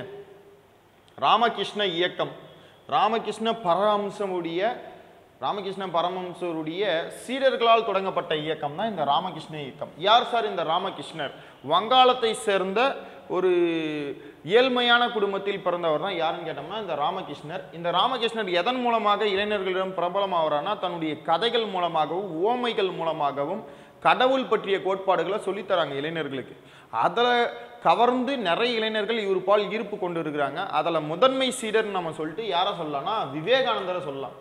ராமகிருஷ்ண இயக்கம் ராமகிருஷ்ண பரமஹம்சருடைய ராமகிருஷ்ண பரமஹம்சருடைய சீடர்களால் தொடங்கப்பட்ட இயக்கம் தான் இந்த ராமகிருஷ்ண இயக்கம் யார் சார் இந்த ராமகிருஷ்ணர் வங்காளத்தை சேர்ந்த ஒரு ஏழ்மையான குடும்பத்தில் பிறந்தவர் தான் யாருன்னு கேட்டோம்னா இந்த ராமகிருஷ்ணர் இந்த ராமகிருஷ்ணர் எதன் மூலமாக இளைஞர்களிடம் பிரபலமாகறான்னா தன்னுடைய கதைகள் மூலமாகவும் ஓமைகள் மூலமாகவும் கடவுள் பற்றிய கோட்பாடுகளை சொல்லித் தராங்க இளைஞர்களுக்கு அதில் கவர்ந்து நிறைய இளைஞர்கள் இவர் பால் ஈர்ப்பு கொண்டு இருக்கிறாங்க அதில் முதன்மை சீடர்னு நம்ம சொல்லிட்டு யாரை சொல்லலாம்னா விவேகானந்தரை சொல்லலாம்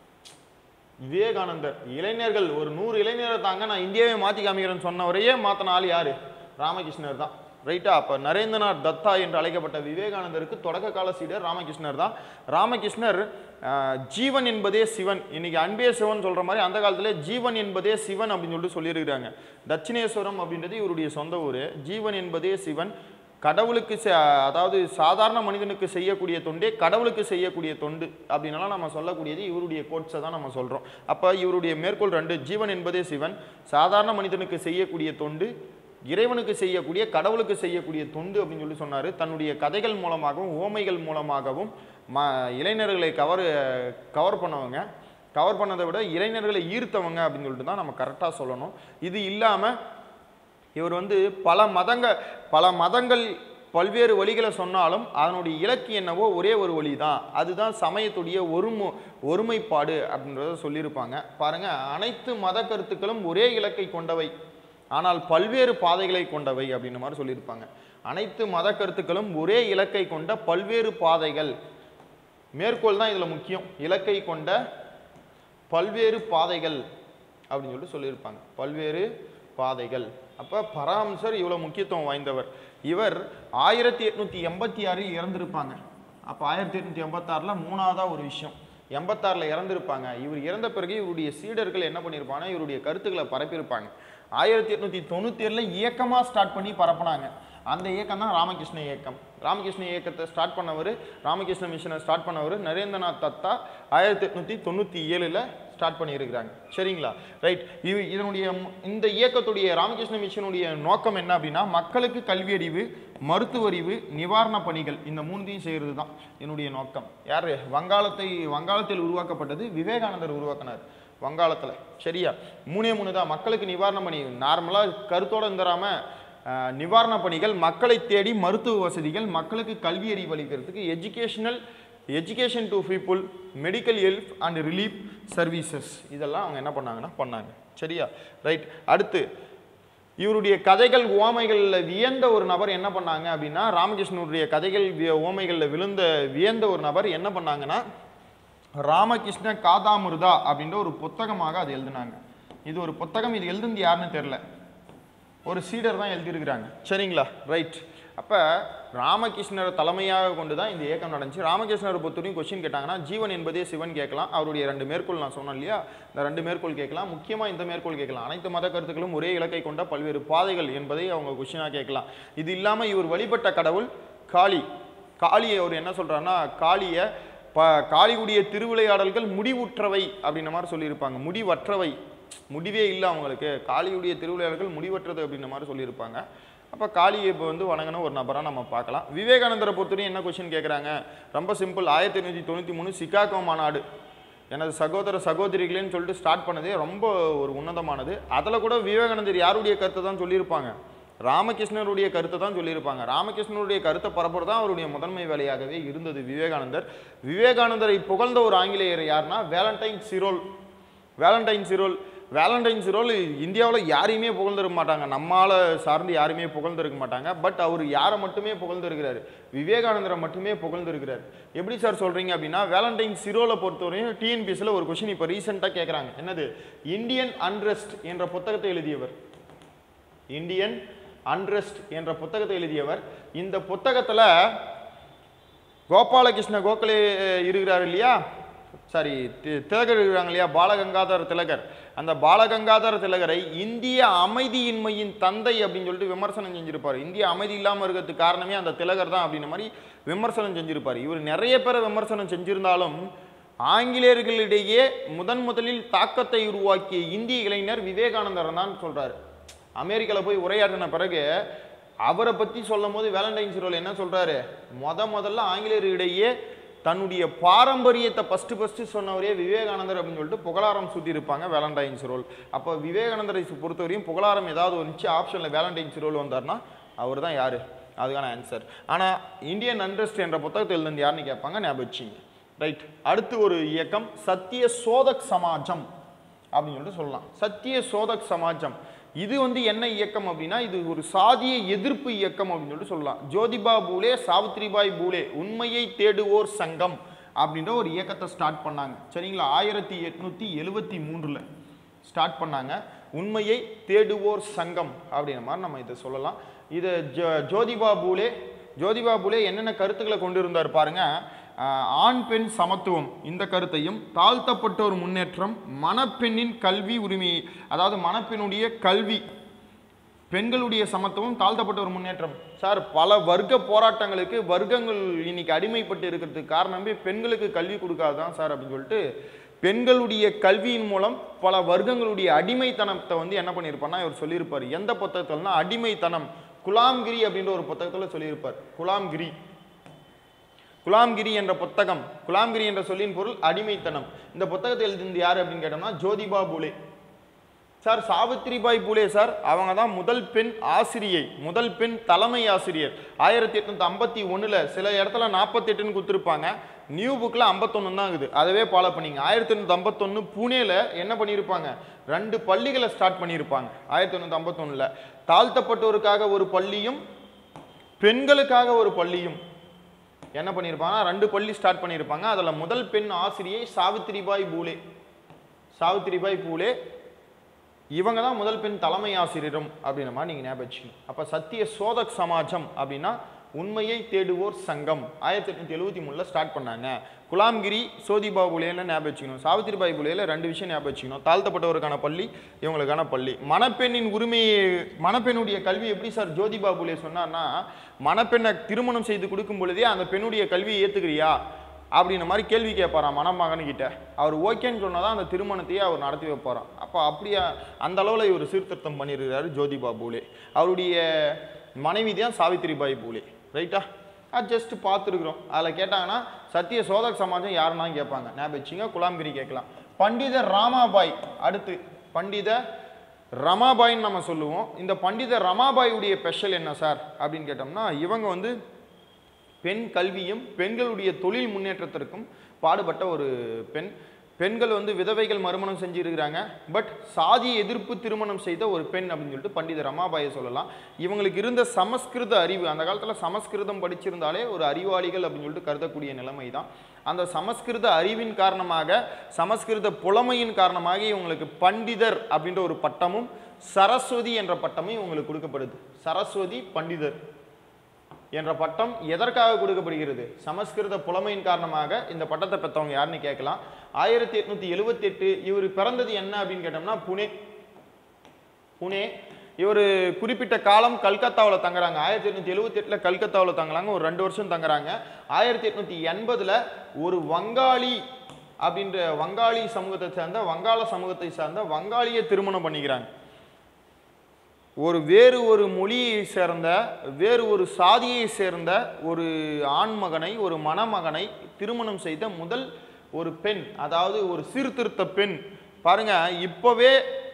விவேகானந்தர் இளைஞர்கள் ஒரு நூறு இளைஞரை தாங்க நான் இந்தியாவே மாற்றி காமிக்கிறேன்னு சொன்னவரையே மாற்றின ஆள் யாரு ராமகிருஷ்ணர் தான் ரைட்டா அப்போ நரேந்திரநாத் தத்தா என்று அழைக்கப்பட்ட விவேகானந்தருக்கு தொடக்க கால சீடர் ராமகிருஷ்ணர் தான் ராமகிருஷ்ணர் ஆஹ், ஜீவன் என்பதே சிவன் இன்னைக்கு அன்பே சிவன் சொல்ற மாதிரி அந்த காலத்துல ஜீவன் என்பதே சிவன் அப்படின்னு சொல்லிட்டு சொல்லியிருக்கிறாங்க தட்சிணேஸ்வரம் அப்படின்றது இவருடைய சொந்த ஊர் ஜீவன் என்பதே சிவன் கடவுளுக்கு செ- அதாவது சாதாரண மனிதனுக்கு செய்யக்கூடிய தொண்டே கடவுளுக்கு செய்யக்கூடிய தொண்டு அப்படின்னாலும் நம்ம சொல்லக்கூடியது இவருடைய கோட்ஸை தான் நம்ம சொல்கிறோம் அப்போ இவருடைய மேற்கோள் ரெண்டு ஜீவன் என்பதே சிவன் சாதாரண மனிதனுக்கு செய்யக்கூடிய தொண்டு இறைவனுக்கு செய்யக்கூடிய கடவுளுக்கு செய்யக்கூடிய தொண்டு அப்படின்னு சொல்லி சொன்னார் தன்னுடைய கதைகள் மூலமாகவும் ஓமைகள் மூலமாகவும் ம இளைஞர்களை கவர் கவர் பண்ணவங்க கவர் பண்ணதை விட இளைஞர்களை ஈர்த்தவங்க அப்படின்னு சொல்லிட்டு தான் நம்ம கரெக்டாக சொல்லணும் இது இல்லாமல் இவர் வந்து பல மதங்க பல மதங்கள் பல்வேறு வழிகளை சொன்னாலும் அதனுடைய இலக்கு என்னவோ ஒரே ஒரு வழி தான் அதுதான் சமயத்துடைய ஒருமு ஒருமைப்பாடு அப்படின்றத சொல்லியிருப்பாங்க பாருங்க அனைத்து மத கருத்துக்களும் ஒரே இலக்கை கொண்டவை ஆனால் பல்வேறு பாதைகளை கொண்டவை அப்படின்ற மாதிரி சொல்லியிருப்பாங்க அனைத்து மத கருத்துக்களும் ஒரே இலக்கை கொண்ட பல்வேறு பாதைகள் மேற்கோள் தான் இதில் முக்கியம் இலக்கை கொண்ட பல்வேறு பாதைகள் அப்படின்னு சொல்லிட்டு சொல்லியிருப்பாங்க பல்வேறு பாதைகள் அப்போ பராமசர் இவ்வளோ முக்கியத்துவம் வாய்ந்தவர் இவர் ஆயிரத்தி எட்நூற்றி எண்பத்தி ஆறில் இறந்திருப்பாங்க அப்போ ஆயிரத்தி எட்நூற்றி எண்பத்தாறில் மூணாவதாக ஒரு விஷயம் எண்பத்தாறில் இறந்திருப்பாங்க இவர் இறந்த பிறகு இவருடைய சீடர்கள் என்ன பண்ணியிருப்பாங்கன்னா இவருடைய கருத்துக்களை பரப்பியிருப்பாங்க ஆயிரத்தி எட்நூற்றி தொண்ணூற்றி ஏழில் இயக்கமாக ஸ்டார்ட் பண்ணி பரப்புனாங்க அந்த இயக்கம் தான் ராமகிருஷ்ண இயக்கம் ராமகிருஷ்ண இயக்கத்தை ஸ்டார்ட் பண்ணவர் ராமகிருஷ்ண மிஷனை ஸ்டார்ட் பண்ணவர் நரேந்திரநாத் தத்தா ஆயிரத்தி எட்நூற்றி தொண்ணூற்றி ஏழில் ஸ்டார்ட் பண்ணியிருக்கிறாங்க சரிங்களா ரைட் இது இதனுடைய மு- இந்த இயக்கத்துடைய ராமகிருஷ்ண மிஷனுடைய நோக்கம் என்ன அப்படின்னா மக்களுக்கு கல்வியறிவு மருத்துவறிவு நிவாரண பணிகள் இந்த மூணுத்தையும் செய்கிறது தான் என்னுடைய நோக்கம் யார் வங்காளத்தை வங்காளத்தில் உருவாக்கப்பட்டது விவேகானந்தர் உருவாக்கினார் வங்காளத்தில் சரியா மூணே மூணு தான் மக்களுக்கு நிவாரண பணி நார்மலாக கருத்தோடு இருந்துடாம ஆஹ், நிவாரண பணிகள் மக்களை தேடி மருத்துவ வசதிகள் மக்களுக்கு கல்வி அறிவு அளிக்கிறதுக்கு educational education to people medical help and relief services இதெல்லாம் அவங்க என்ன பண்ணாங்கன்னா பண்ணாங்க சரியா ரைட் அடுத்து இவருடைய கதைகள் ஓமைகளில் வியந்த ஒரு நபர் என்ன பண்ணாங்க அப்படின்னா ராமகிருஷ்ணனுடைய கதைகள் வி- ஓமைகளில் விழுந்த வியந்த ஒரு நபர் என்ன பண்ணாங்கன்னா ராமகிருஷ்ண காதாமிருதா அப்படின்ற ஒரு புத்தகமாக அது எழுதினாங்க இது ஒரு புத்தகம் இது எழுதுனது யாருன்னு தெரில ஒரு சீடர் தான் எழுதியிருக்கிறாங்க சரிங்களா ரைட் அப்போ ராமகிருஷ்ணரை தலைமையாக கொண்டு தான் இந்த இயக்கம் நடந்துச்சு ராமகிருஷ்ணரை பொறுத்தவரையும் கொஸ்டின் கேட்டாங்கன்னா ஜீவன் என்பதே சிவன் கேட்கலாம் அவருடைய ரெண்டு மேற்கோள் நான் சொன்னேன் இல்லையா இந்த ரெண்டு மேற்கோள் கேட்கலாம் முக்கியமாக இந்த மேற்கோள் கேட்கலாம் அனைத்து மத கருத்துக்களும் ஒரே இலக்கை கொண்ட பல்வேறு பாதைகள் என்பதை அவங்க கொஸ்டினாக கேட்கலாம் இது இல்லாமல் இவர் வழிபட்ட கடவுள் காளி காளியை அவர் என்ன சொல்றாருன்னா காளியை ப காளிகுடிய திருவிளையாடல்கள் முடிவுற்றவை அப்படின்ற மாதிரி சொல்லியிருப்பாங்க முடிவற்றவை முடிவே இல்லை அவங்களுக்கு காளியுடைய திருவிளையாடல்கள் முடிவற்றது அப்படின்ற மாதிரி சொல்லியிருப்பாங்க அப்போ காளியை இப்போ வந்து வணங்கின ஒரு நபராக நம்ம பார்க்கலாம் விவேகானந்தரை பொறுத்தவரையும் என்ன கொஸ்டின் கேட்குறாங்க ரொம்ப சிம்பிள் ஆயிரத்தி எண்ணூற்றி தொண்ணூற்றி மூணு சிகாகோ மாநாடு எனது சகோதர சகோதரிகளேன்னு சொல்லிட்டு ஸ்டார்ட் பண்ணதே ரொம்ப ஒரு உன்னதமானது அதில் கூட விவேகானந்தர் யாருடைய கருத்தை தான் சொல்லியிருப்பாங்க ராமகிருஷ்ணருடைய கருத்தை தான் சொல்லியிருப்பாங்க ராமகிருஷ்ணருடைய கருத்தை பரப்புறது தான் அவருடைய முதன்மை வேலையாகவே இருந்தது விவேகானந்தர் விவேகானந்தரை புகழ்ந்த ஒரு ஆங்கிலேயர் யாருன்னா Valentine Chirol Valentine Chirol Valentine Chirol இந்தியாவில் யாரையுமே புகழ்ந்திருக்க மாட்டாங்க நம்மால சார்ந்து யாருமே புகழ்ந்திருக்க மாட்டாங்க பட் அவர் யாரை மட்டுமே புகழ்ந்திருக்கிறாரு விவேகானந்தரை மட்டுமே புகழ்ந்திருக்கிறார் எப்படி சார் சொல்றீங்க அப்படின்னா வேலண்டைன் சிரோலை பொறுத்தவரையும் டிஎன்பிஎஸ்சில் ஒரு கொஷின் இப்போ ரீசெண்டாக கேட்குறாங்க என்னது இந்தியன் அன்ரெஸ்ட் என்ற புத்தகத்தை எழுதியவர் இந்தியன் அன்ரெஸ்ட் என்ற புத்தகத்தை எழுதியவர் இந்த புத்தகத்துல கோபாலகிருஷ்ண கோகலே இருக்கிறார் இல்லையா சாரி தி- திலகர் இருக்கிறாங்க இல்லையா பாலகங்காதர திலகர் அந்த பாலகங்காதர திலகரை இந்திய அமைதியின்மையின் தந்தை அப்படின்னு சொல்லிட்டு விமர்சனம் செஞ்சிருப்பார் இந்திய அமைதி இல்லாமல் இருக்கிறதுக்கு காரணமே அந்த திலகர் தான் அப்படின்ற மாதிரி விமர்சனம் செஞ்சிருப்பார் இவர் நிறைய பேரை விமர்சனம் செஞ்சிருந்தாலும் ஆங்கிலேயர்களிடையே முதன் முதலில் தாக்கத்தை உருவாக்கிய இந்திய இளைஞர் விவேகானந்தர் தான் சொல்றாரு அமெரிக்காவில் போய் உரையாற்றின பிறகு அவரை பற்றி சொல்லும் போது வேலண்டைன்ஸ் ரோல் என்ன சொல்றாரு முத முதல்ல ஆங்கிலேயரிடையே தன்னுடைய பாரம்பரியத்தை ஃபஸ்ட்டு ஃபஸ்ட்டு சொன்னவரே விவேகானந்தர் அப்படின்னு சொல்லிட்டு புகழாரம் சுற்றி இருப்பாங்க வேலண்டைன்ஸ் ரோல் அப்போ விவேகானந்தரை பொறுத்தவரையும் புகழாரம் ஏதாவது வந்துச்சு ஆப்ஷனில் வேலண்டைன்ஸ் ரோல் வந்தார்னா அவர் தான் யார் அதுக்கான ஆன்சர் ஆனால் இந்தியன் அண்டர்ஸ்ட் என்ற புத்தகத்தில் எழுந்து யாருன்னு கேட்பாங்க ஞாபகம் வச்சிங்க ரைட் அடுத்து ஒரு இயக்கம் சத்திய சோதக் சமாஜம் அப்படின்னு சொல்லிட்டு சொல்லலாம் சத்திய சோதக் சமாஜம் இது வந்து என்ன இயக்கம் அப்படின்னா இது ஒரு சாதிய எதிர்ப்பு இயக்கம் அப்படின்னு சொல்லிட்டு சொல்லலாம் ஜோதிபா பூலே சாவித்ரிபாய் பூலே உண்மையை தேடுவோர் சங்கம் அப்படின்ற ஒரு இயக்கத்தை ஸ்டார்ட் பண்ணாங்க சரிங்களா ஆயிரத்தி எட்நூத்தி எழுவத்தி மூன்றுல ஸ்டார்ட் பண்ணாங்க உண்மையை தேடுவோர் சங்கம் அப்படின்ற மாதிரி நம்ம இதை சொல்லலாம் இது ஜோ- ஜோதிபா பூலே ஜோதிபா பூலே என்னென்ன கருத்துக்களை கொண்டு இருந்தார் பாருங்க ஆஹ், ஆண் பெண் சமத்துவம் இந்த கருத்தையும் தாழ்த்தப்பட்டோர் முன்னேற்றம் மணப்பெண்ணின் கல்வி உரிமையை அதாவது மணப்பெண்ணுடைய கல்வி பெண்களுடைய சமத்துவம் தாழ்த்தப்பட்ட ஒரு முன்னேற்றம் சார் பல வர்க்க போராட்டங்களுக்கு வர்க்கங்கள் இன்னைக்கு அடிமைப்பட்டு இருக்கிறதுக்கு காரணமே பெண்களுக்கு கல்வி கொடுக்காதான் சார் அப்படின்னு சொல்லிட்டு பெண்களுடைய கல்வியின் மூலம் பல வர்க்கங்களுடைய அடிமைத்தனத்தை வந்து என்ன பண்ணியிருப்பார்னா இவர் சொல்லியிருப்பார் எந்த புத்தகத்தில்னா அடிமைத்தனம் குலாம்கிரி அப்படின்ற ஒரு புத்தகத்தில் சொல்லியிருப்பார் குலாம்கிரி குலாம்கிரி என்ற புத்தகம் குலாம்கிரி என்ற சொல்லின் பொருள் அடிமைத்தனம் இந்த புத்தகத்தை எழுதினது யார் அப்படின்னு கேட்டோம்னா ஜோதிபா பூலே சார் சாவித்திரிபாய் பூலே சார் அவங்க தான் முதல் பெண் ஆசிரியை முதல் பெண் தலைமை ஆசிரியர் ஆயிரத்தி எட்நூத்தி ஐம்பத்தி ஒண்ணுல சில இடத்துல நாற்பத்தெட்டுன்னு கொடுத்துருப்பாங்க நியூ புக்கில் ஐம்பத்தொன்று தான் இருக்குது அதவே ஃபாலோ பண்ணிங்க ஆயிரத்தி எண்ணூற்றி ஐம்பத்தொன்று பூனேல என்ன பண்ணியிருப்பாங்க ரெண்டு பள்ளிகளை ஸ்டார்ட் பண்ணியிருப்பாங்க ஆயிரத்தி எண்ணூற்றி ஐம்பத்தொன்னில் தாழ்த்தப்பட்டோருக்காக ஒரு பள்ளியும் பெண்களுக்காக ஒரு பள்ளியும் என்ன பண்ணியிருப்பாங்க ரெண்டு பள்ளி ஸ்டார்ட் பண்ணியிருப்பாங்க அதில் முதல் பெண் ஆசிரியை சாவித்திரிபாய் பூலே சாவித்திரிபாய் பூலே இவங்க தான் முதல் பெண் தலைமை ஆசிரியரும் அப்படின்ற மாதிரி நீங்கள் ஞாபகம் வச்சுக்கணும் அப்போ சத்திய சோதக் சமாஜம் அப்படின்னா உண்மையை தேடுவோர் சங்கம் ஆயிரத்தி எட்நூத்தி எழுபத்தி மூணில் ஸ்டார்ட் பண்ணாங்க குலாம்கிரி சோதிபா புலேல ஞாபகம் வச்சுக்கணும் சாவித்திரிபாய் புலேல ரெண்டு விஷயம் ஞாபகம் வச்சுக்கணும் தாழ்த்தப்பட்டவருக்கான பள்ளி இவங்களுக்கான பள்ளி மணப்பெண்ணின் உரிமையை மணப்பெண்ணுடைய கல்வி எப்படி சார் ஜோதிபா புலே சொன்னார்னா மணப்பெண்ணை திருமணம் செய்து கொடுக்கும் பொழுதே அந்த பெண்ணுடைய கல்வியை ஏற்றுக்கிறியா அப்படின்ற மாதிரி கேள்வி கேட்பாராம் மணமகன்கிட்ட அவர் ஓகேன்னு சொன்னதான் அந்த திருமணத்தையே அவர் நடத்தி வைப்பாராம் அப்போ அப்படியா அந்த அளவில் இவர் சீர்திருத்தம் பண்ணியிருக்கிறாரு ஜோதிபா பூலே அவருடைய மனைவி தான் சாவித்திரிபாய் பூலே ரைட்டா அது ஜஸ்ட் பார்த்துருக்குறோம் அதில் கேட்டாங்கன்னா சத்திய சோதக் சமாஜம் யாருன்னா கேட்பாங்க ஞாபகம் வச்சுங்க குலாம்கிரி கேட்கலாம் பண்டித ராமாபாய் அடுத்து பண்டித ரமாபாய்ன்னு நம்ம சொல்லுவோம் இந்த பண்டித ரமாபாயுடைய ஸ்பெஷல் என்ன சார் அப்படின்னு கேட்டோம்னா இவங்க வந்து பெண் கல்வியும் பெண்களுடைய தொழில் முன்னேற்றத்திற்கும் பாடுபட்ட ஒரு பெண் பெண்கள் வந்து விதவைகள் மறுமணம் செஞ்சிருக்கிறாங்க பட் சாதி எதிர்ப்பு திருமணம் செய்த ஒரு பெண் அப்படின்னு சொல்லிட்டு பண்டித ரமாபாயை சொல்லலாம் இவங்களுக்கு இருந்த சமஸ்கிருத அறிவு அந்த காலத்தில் சமஸ்கிருதம் படிச்சிருந்தாலே ஒரு அறிவாளிகள் அப்படின்னு சொல்லிட்டு கருதக்கூடிய நிலைமை தான் அந்த சமஸ்கிருத அறிவின் காரணமாக சமஸ்கிருத புலமையின் காரணமாக இவங்களுக்கு பண்டிதர் அப்படின்ற ஒரு பட்டமும் சரஸ்வதி என்ற பட்டமும் இவங்களுக்கு கொடுக்கப்படுது சரஸ்வதி பண்டிதர் என்ற பட்டம் எதற்காக கொடுக்கப்படுகிறது சமஸ்கிருத புலமையின் காரணமாக இந்த பட்டத்தை பெற்றவங்க யாருன்னு கேட்கலாம் ஆயிரத்தி எட்நூத்தி எழுவத்தி எட்டு இவர் பிறந்தது என்ன அப்படின்னு கேட்டோம்னா புனே புனே இவர் குறிப்பிட்ட காலம் கல்கத்தாவில் தங்குறாங்க ஆயிரத்தி எட்நூத்தி எழுவத்தி எட்டில் கல்கத்தாவில் தங்குறாங்க ஒரு ரெண்டு வருஷம் தங்குறாங்க ஆயிரத்தி எட்நூத்தி எண்பதுல ஒரு வங்காளி அப்படின்ற வங்காளி சமூகத்தை சேர்ந்த வங்காள சமூகத்தை சார்ந்த வங்காளியை திருமணம் பண்ணிக்கிறாங்க ஒரு வேறு ஒரு மொழியை சேர்ந்த வேறு ஒரு சாதியை சேர்ந்த ஒரு ஆண்மகனை ஒரு மணமகனை திருமணம் செய்த முதல் ஒரு பெண் அதாவது ஒரு சீர்திருத்த பெண் பாருங்க இப்போவே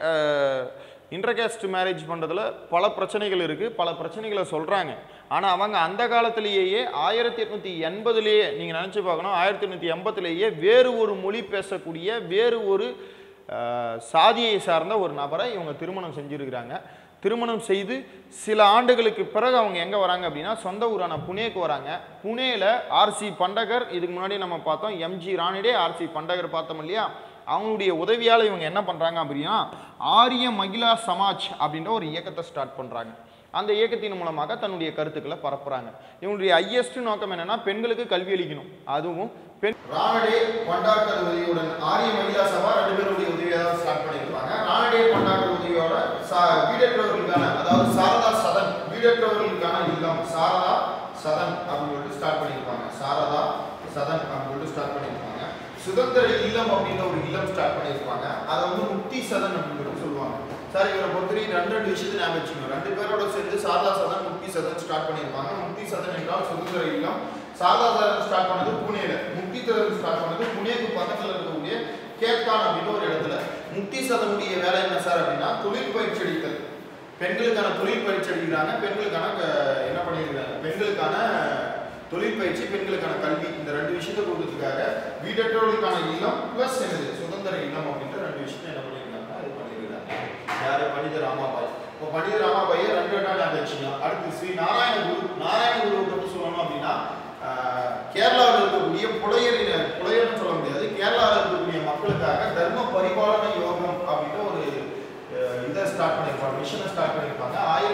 இன்டர்காஸ்ட் மேரேஜ் பண்ணுறதுல பல பிரச்சனைகள் இருக்குது பல பிரச்சனைகளை சொல்கிறாங்க ஆனால் அவங்க அந்த காலத்திலேயே ஆயிரத்தி எட்நூற்றி எண்பதுலேயே நீங்கள் நினச்சி பார்க்கணும் ஆயிரத்தி எட்நூற்றி எண்பதுலேயே வேறு ஒரு மொழி பேசக்கூடிய வேறு ஒரு அஹ், சாதியை சார்ந்த ஒரு நபரை இவங்க திருமணம் செஞ்சுருக்கிறாங்க திருமணம் செய்து சில ஆண்டுகளுக்கு பிறகு அவங்க எங்கே வராங்க அப்படின்னா சொந்த ஊரான புனேக்கு வராங்க புனேல ஆர்சி பண்டகர் இதுக்கு முன்னாடி நம்ம பார்த்தோம் எம்ஜி ராணிடே ஆர்சி பண்டகர் பார்த்தோம் இல்லையா அவங்களுடைய உதவியால் இவங்க என்ன பண்ணுறாங்க அப்படின்னா ஆரிய மகிழா சமாஜ் அப்படின்ற ஒரு இயக்கத்தை ஸ்டார்ட் பண்ணுறாங்க அந்த இயக்கத்தின் மூலமாக தன்னுடைய கருத்துக்களை பரப்புறாங்க இவங்களுடைய ஹையஸ்ட் நோக்கம் என்னன்னா பெண்களுக்கு கல்வி அளிக்கணும் அதுவும் பெண் ராணடே பண்டார்கர் உதவியுடன் ஆரிய மகிழா சபா ரெண்டு பேருடைய உதவியாக ஸ்டார்ட் பண்ணியிருப்பாங்க ராணடே பண்டார்கர் உதவியோட சா- வீடற்றவர்களுக்கான அதாவது சாரதா சதன் வீடற்றவர்களுக்கான இல்லம் சாரதா சதன் அப்படின்னு சொல்லிட்டு ஸ்டார்ட் பண்ணியிருப்பாங்க சாரதா சதன் அப்படின்னு சொல்லிட்டு ஸ்டார்ட் பண்ணியிருப்பாங்க சுதந்திர இல்லம் அப்படின்ற ஒரு இல்லம் ஸ்டார்ட் பண்ணியிருப்பாங்க அதை வந்து முக்தி சதன் அப்படின்னு சொல்லிட்டு சொல்லுவாங்க சார் இவரை பொறுத்தவரைக்கும் ரெண்டு ரெண்டு விஷயத்தை ஞாபகம் வச்சுக்கணும் ரெண்டு பேரோட சேர்ந்து சாரதா சதன் முக்தி சதன் ஸ்டார்ட் பண்ணியிருப்பாங்க முக்தி சதன் என்றால் சுதந்திர இல்லம் சாரதா சதன் ஸ்டார்ட் பண்ணது புனேல முக்தி சதன் ஸ்டார்ட் பண்ணது புனேக்கு பக்கத்தில் இருக்கக்கூடிய கேப்கான் அப்படின்ற ஒரு இடத்துல முக்தி சதனுடைய வேலை என்ன சார் அப்படின்னா தொழில் பயிற்சி அளித்தல் பெண்களுக்கான தொழில் பயிற்சி அளிக்கிறாங்க பெண்களுக்கான க- என்ன பண்ணியிருக்காங்க பெண்களுக்கான தொழில் பயிற்சி பெண்களுக்கான கல்வி இந்த ரெண்டு விஷயத்தை கொடுக்கறதுக்காக வீடற்றவர்களுக்கான இல்லம் பிளஸ் என்னது சுதந்திர இல்லம் அப்படின்ற ரெண்டு விஷயத்தை என்ன பண்ணியிருக்காங்க இது பண்ணியிருக்காங்க யாரு பண்டித ராமாபாய் இப்போ பண்டித ராமாபாயை ரெண்டு ரெண்டா ஞாபகம் வச்சுக்கலாம் அடுத்து ஸ்ரீ நாராயணகுரு நாராயணகுருவை பற்றி சொல்லணும் அப்படின்னா ஆஹ், கேரளாவில் இருக்கக்கூடிய புலையரின புலையர்னு சொல்ல முடியாது கேரளாவில் இருக்கக்கூடிய மக்களுக்காக தர்ம பரிபாலன யோகம் அப்படின்ற ஒரு அஹ், இதை ஸ்டார்ட் பண்ணியிருப்பாங்க மிஷனை ஸ்டார்ட் பண்ணியிருப்பாங்க ஆயிரத்தி தொள்ளாயிரத்தி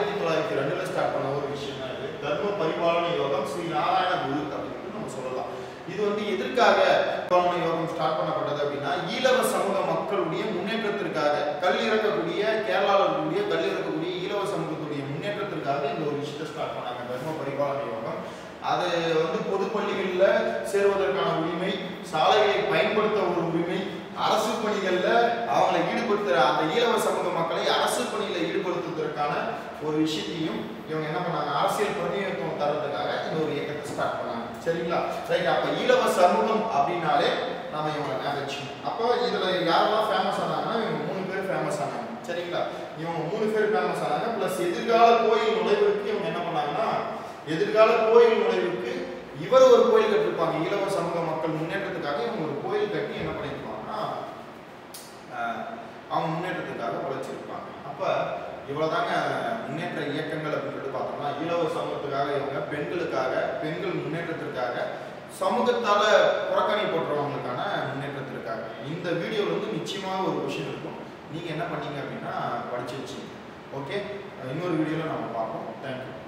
தொள்ளாயிரத்தி ரெண்டுல ஸ்டார்ட் பண்ண ஒரு விஷயம் தான் இது தர்ம பரிபாலன யோகம் ஸ்ரீ நாராயண குரு அப்படின்னு நம்ம சொல்லலாம் இது வந்து எதற்காக பரிபாலன யோகம் ஸ்டார்ட் பண்ணப்பட்டது அப்படின்னா ஈழவ சமூக மக்களுடைய முன்னேற்றத்திற்காக கல் இறக்கக்கூடிய கேரளாவில் இருக்கக்கூடிய கல் இறக்கக்கூடிய ஈழவ சமூகத்துடைய முன்னேற்றத்திற்காக இந்த ஒரு விஷயத்தை ஸ்டார்ட் பண்ணாங்க தர்ம பரிபாலன யோகம் அது வந்து பொது பள்ளிகளில் சேருவதற்கான உரிமை சாலைகளை பயன்படுத்த ஒரு உரிமை அரசு பணிகளில் அவங்களை ஈடுபடுத்துற அந்த ஈழவ சமூக மக்களை அரசு பணியில் ஈடுபடுத்துவதற்கான ஒரு விஷயத்தையும் இவங்க என்ன பண்ணாங்க அரசியல் பிரதிநிதித்துவம் தர்றதுக்காக இந்த ஒரு இயக்கத்தை ஸ்டார்ட் பண்ணாங்க சரிங்களா ரைட் அப்ப ஈழவ சமூகம் அப்படின்னாலே நம்ம இவங்க ஞாபகம் வச்சுக்கணும் அப்போ இதுல யாரெல்லாம் ஃபேமஸ் ஆனாங்கன்னா இவங்க மூணு பேர் ஃபேமஸ் ஆனாங்க சரிங்களா இவங்க மூணு பேர் ஃபேமஸ் ஆனாங்க ப்ளஸ் எதிர்கால கோயில் நுழைவுக்கு இவங்க என்ன பண்ணாங்கன்னா எதிர்கால கோயில் நுழைவுக்கு இவர் ஒரு கோயில் கட்டிருப்பாங்க ஈழவ சமூக மக்கள் முன்னேற்றத்துக்காக இவங்க ஒரு கோயில் கட்டி என்ன பண்ணியிருப்பாங்கன்னா ஆஹ், அவங்க முன்னேற்றத்துக்காக உழைச்சிருப்பாங்க அப்ப இவ்வளவுதாங்க முன்னேற்ற இயக்கங்கள் அப்படின்னு சொல்லிட்டு பார்த்தோம்னா ஈழவ சமூகத்துக்காக இவங்க பெண்களுக்காக பெண்கள் முன்னேற்றத்திற்காக சமூகத்தால புறக்கணிப்படுறவங்களுக்கான முன்னேற்றத்திற்காக இந்த வீடியோல வந்து நிச்சயமாக ஒரு விஷயம் இருக்கும் நீங்க என்ன பண்ணீங்க அப்படின்னா படிச்சு வச்சீங்க ஓகே இன்னொரு வீடியோல நம்ம பார்ப்போம் தேங்க்யூ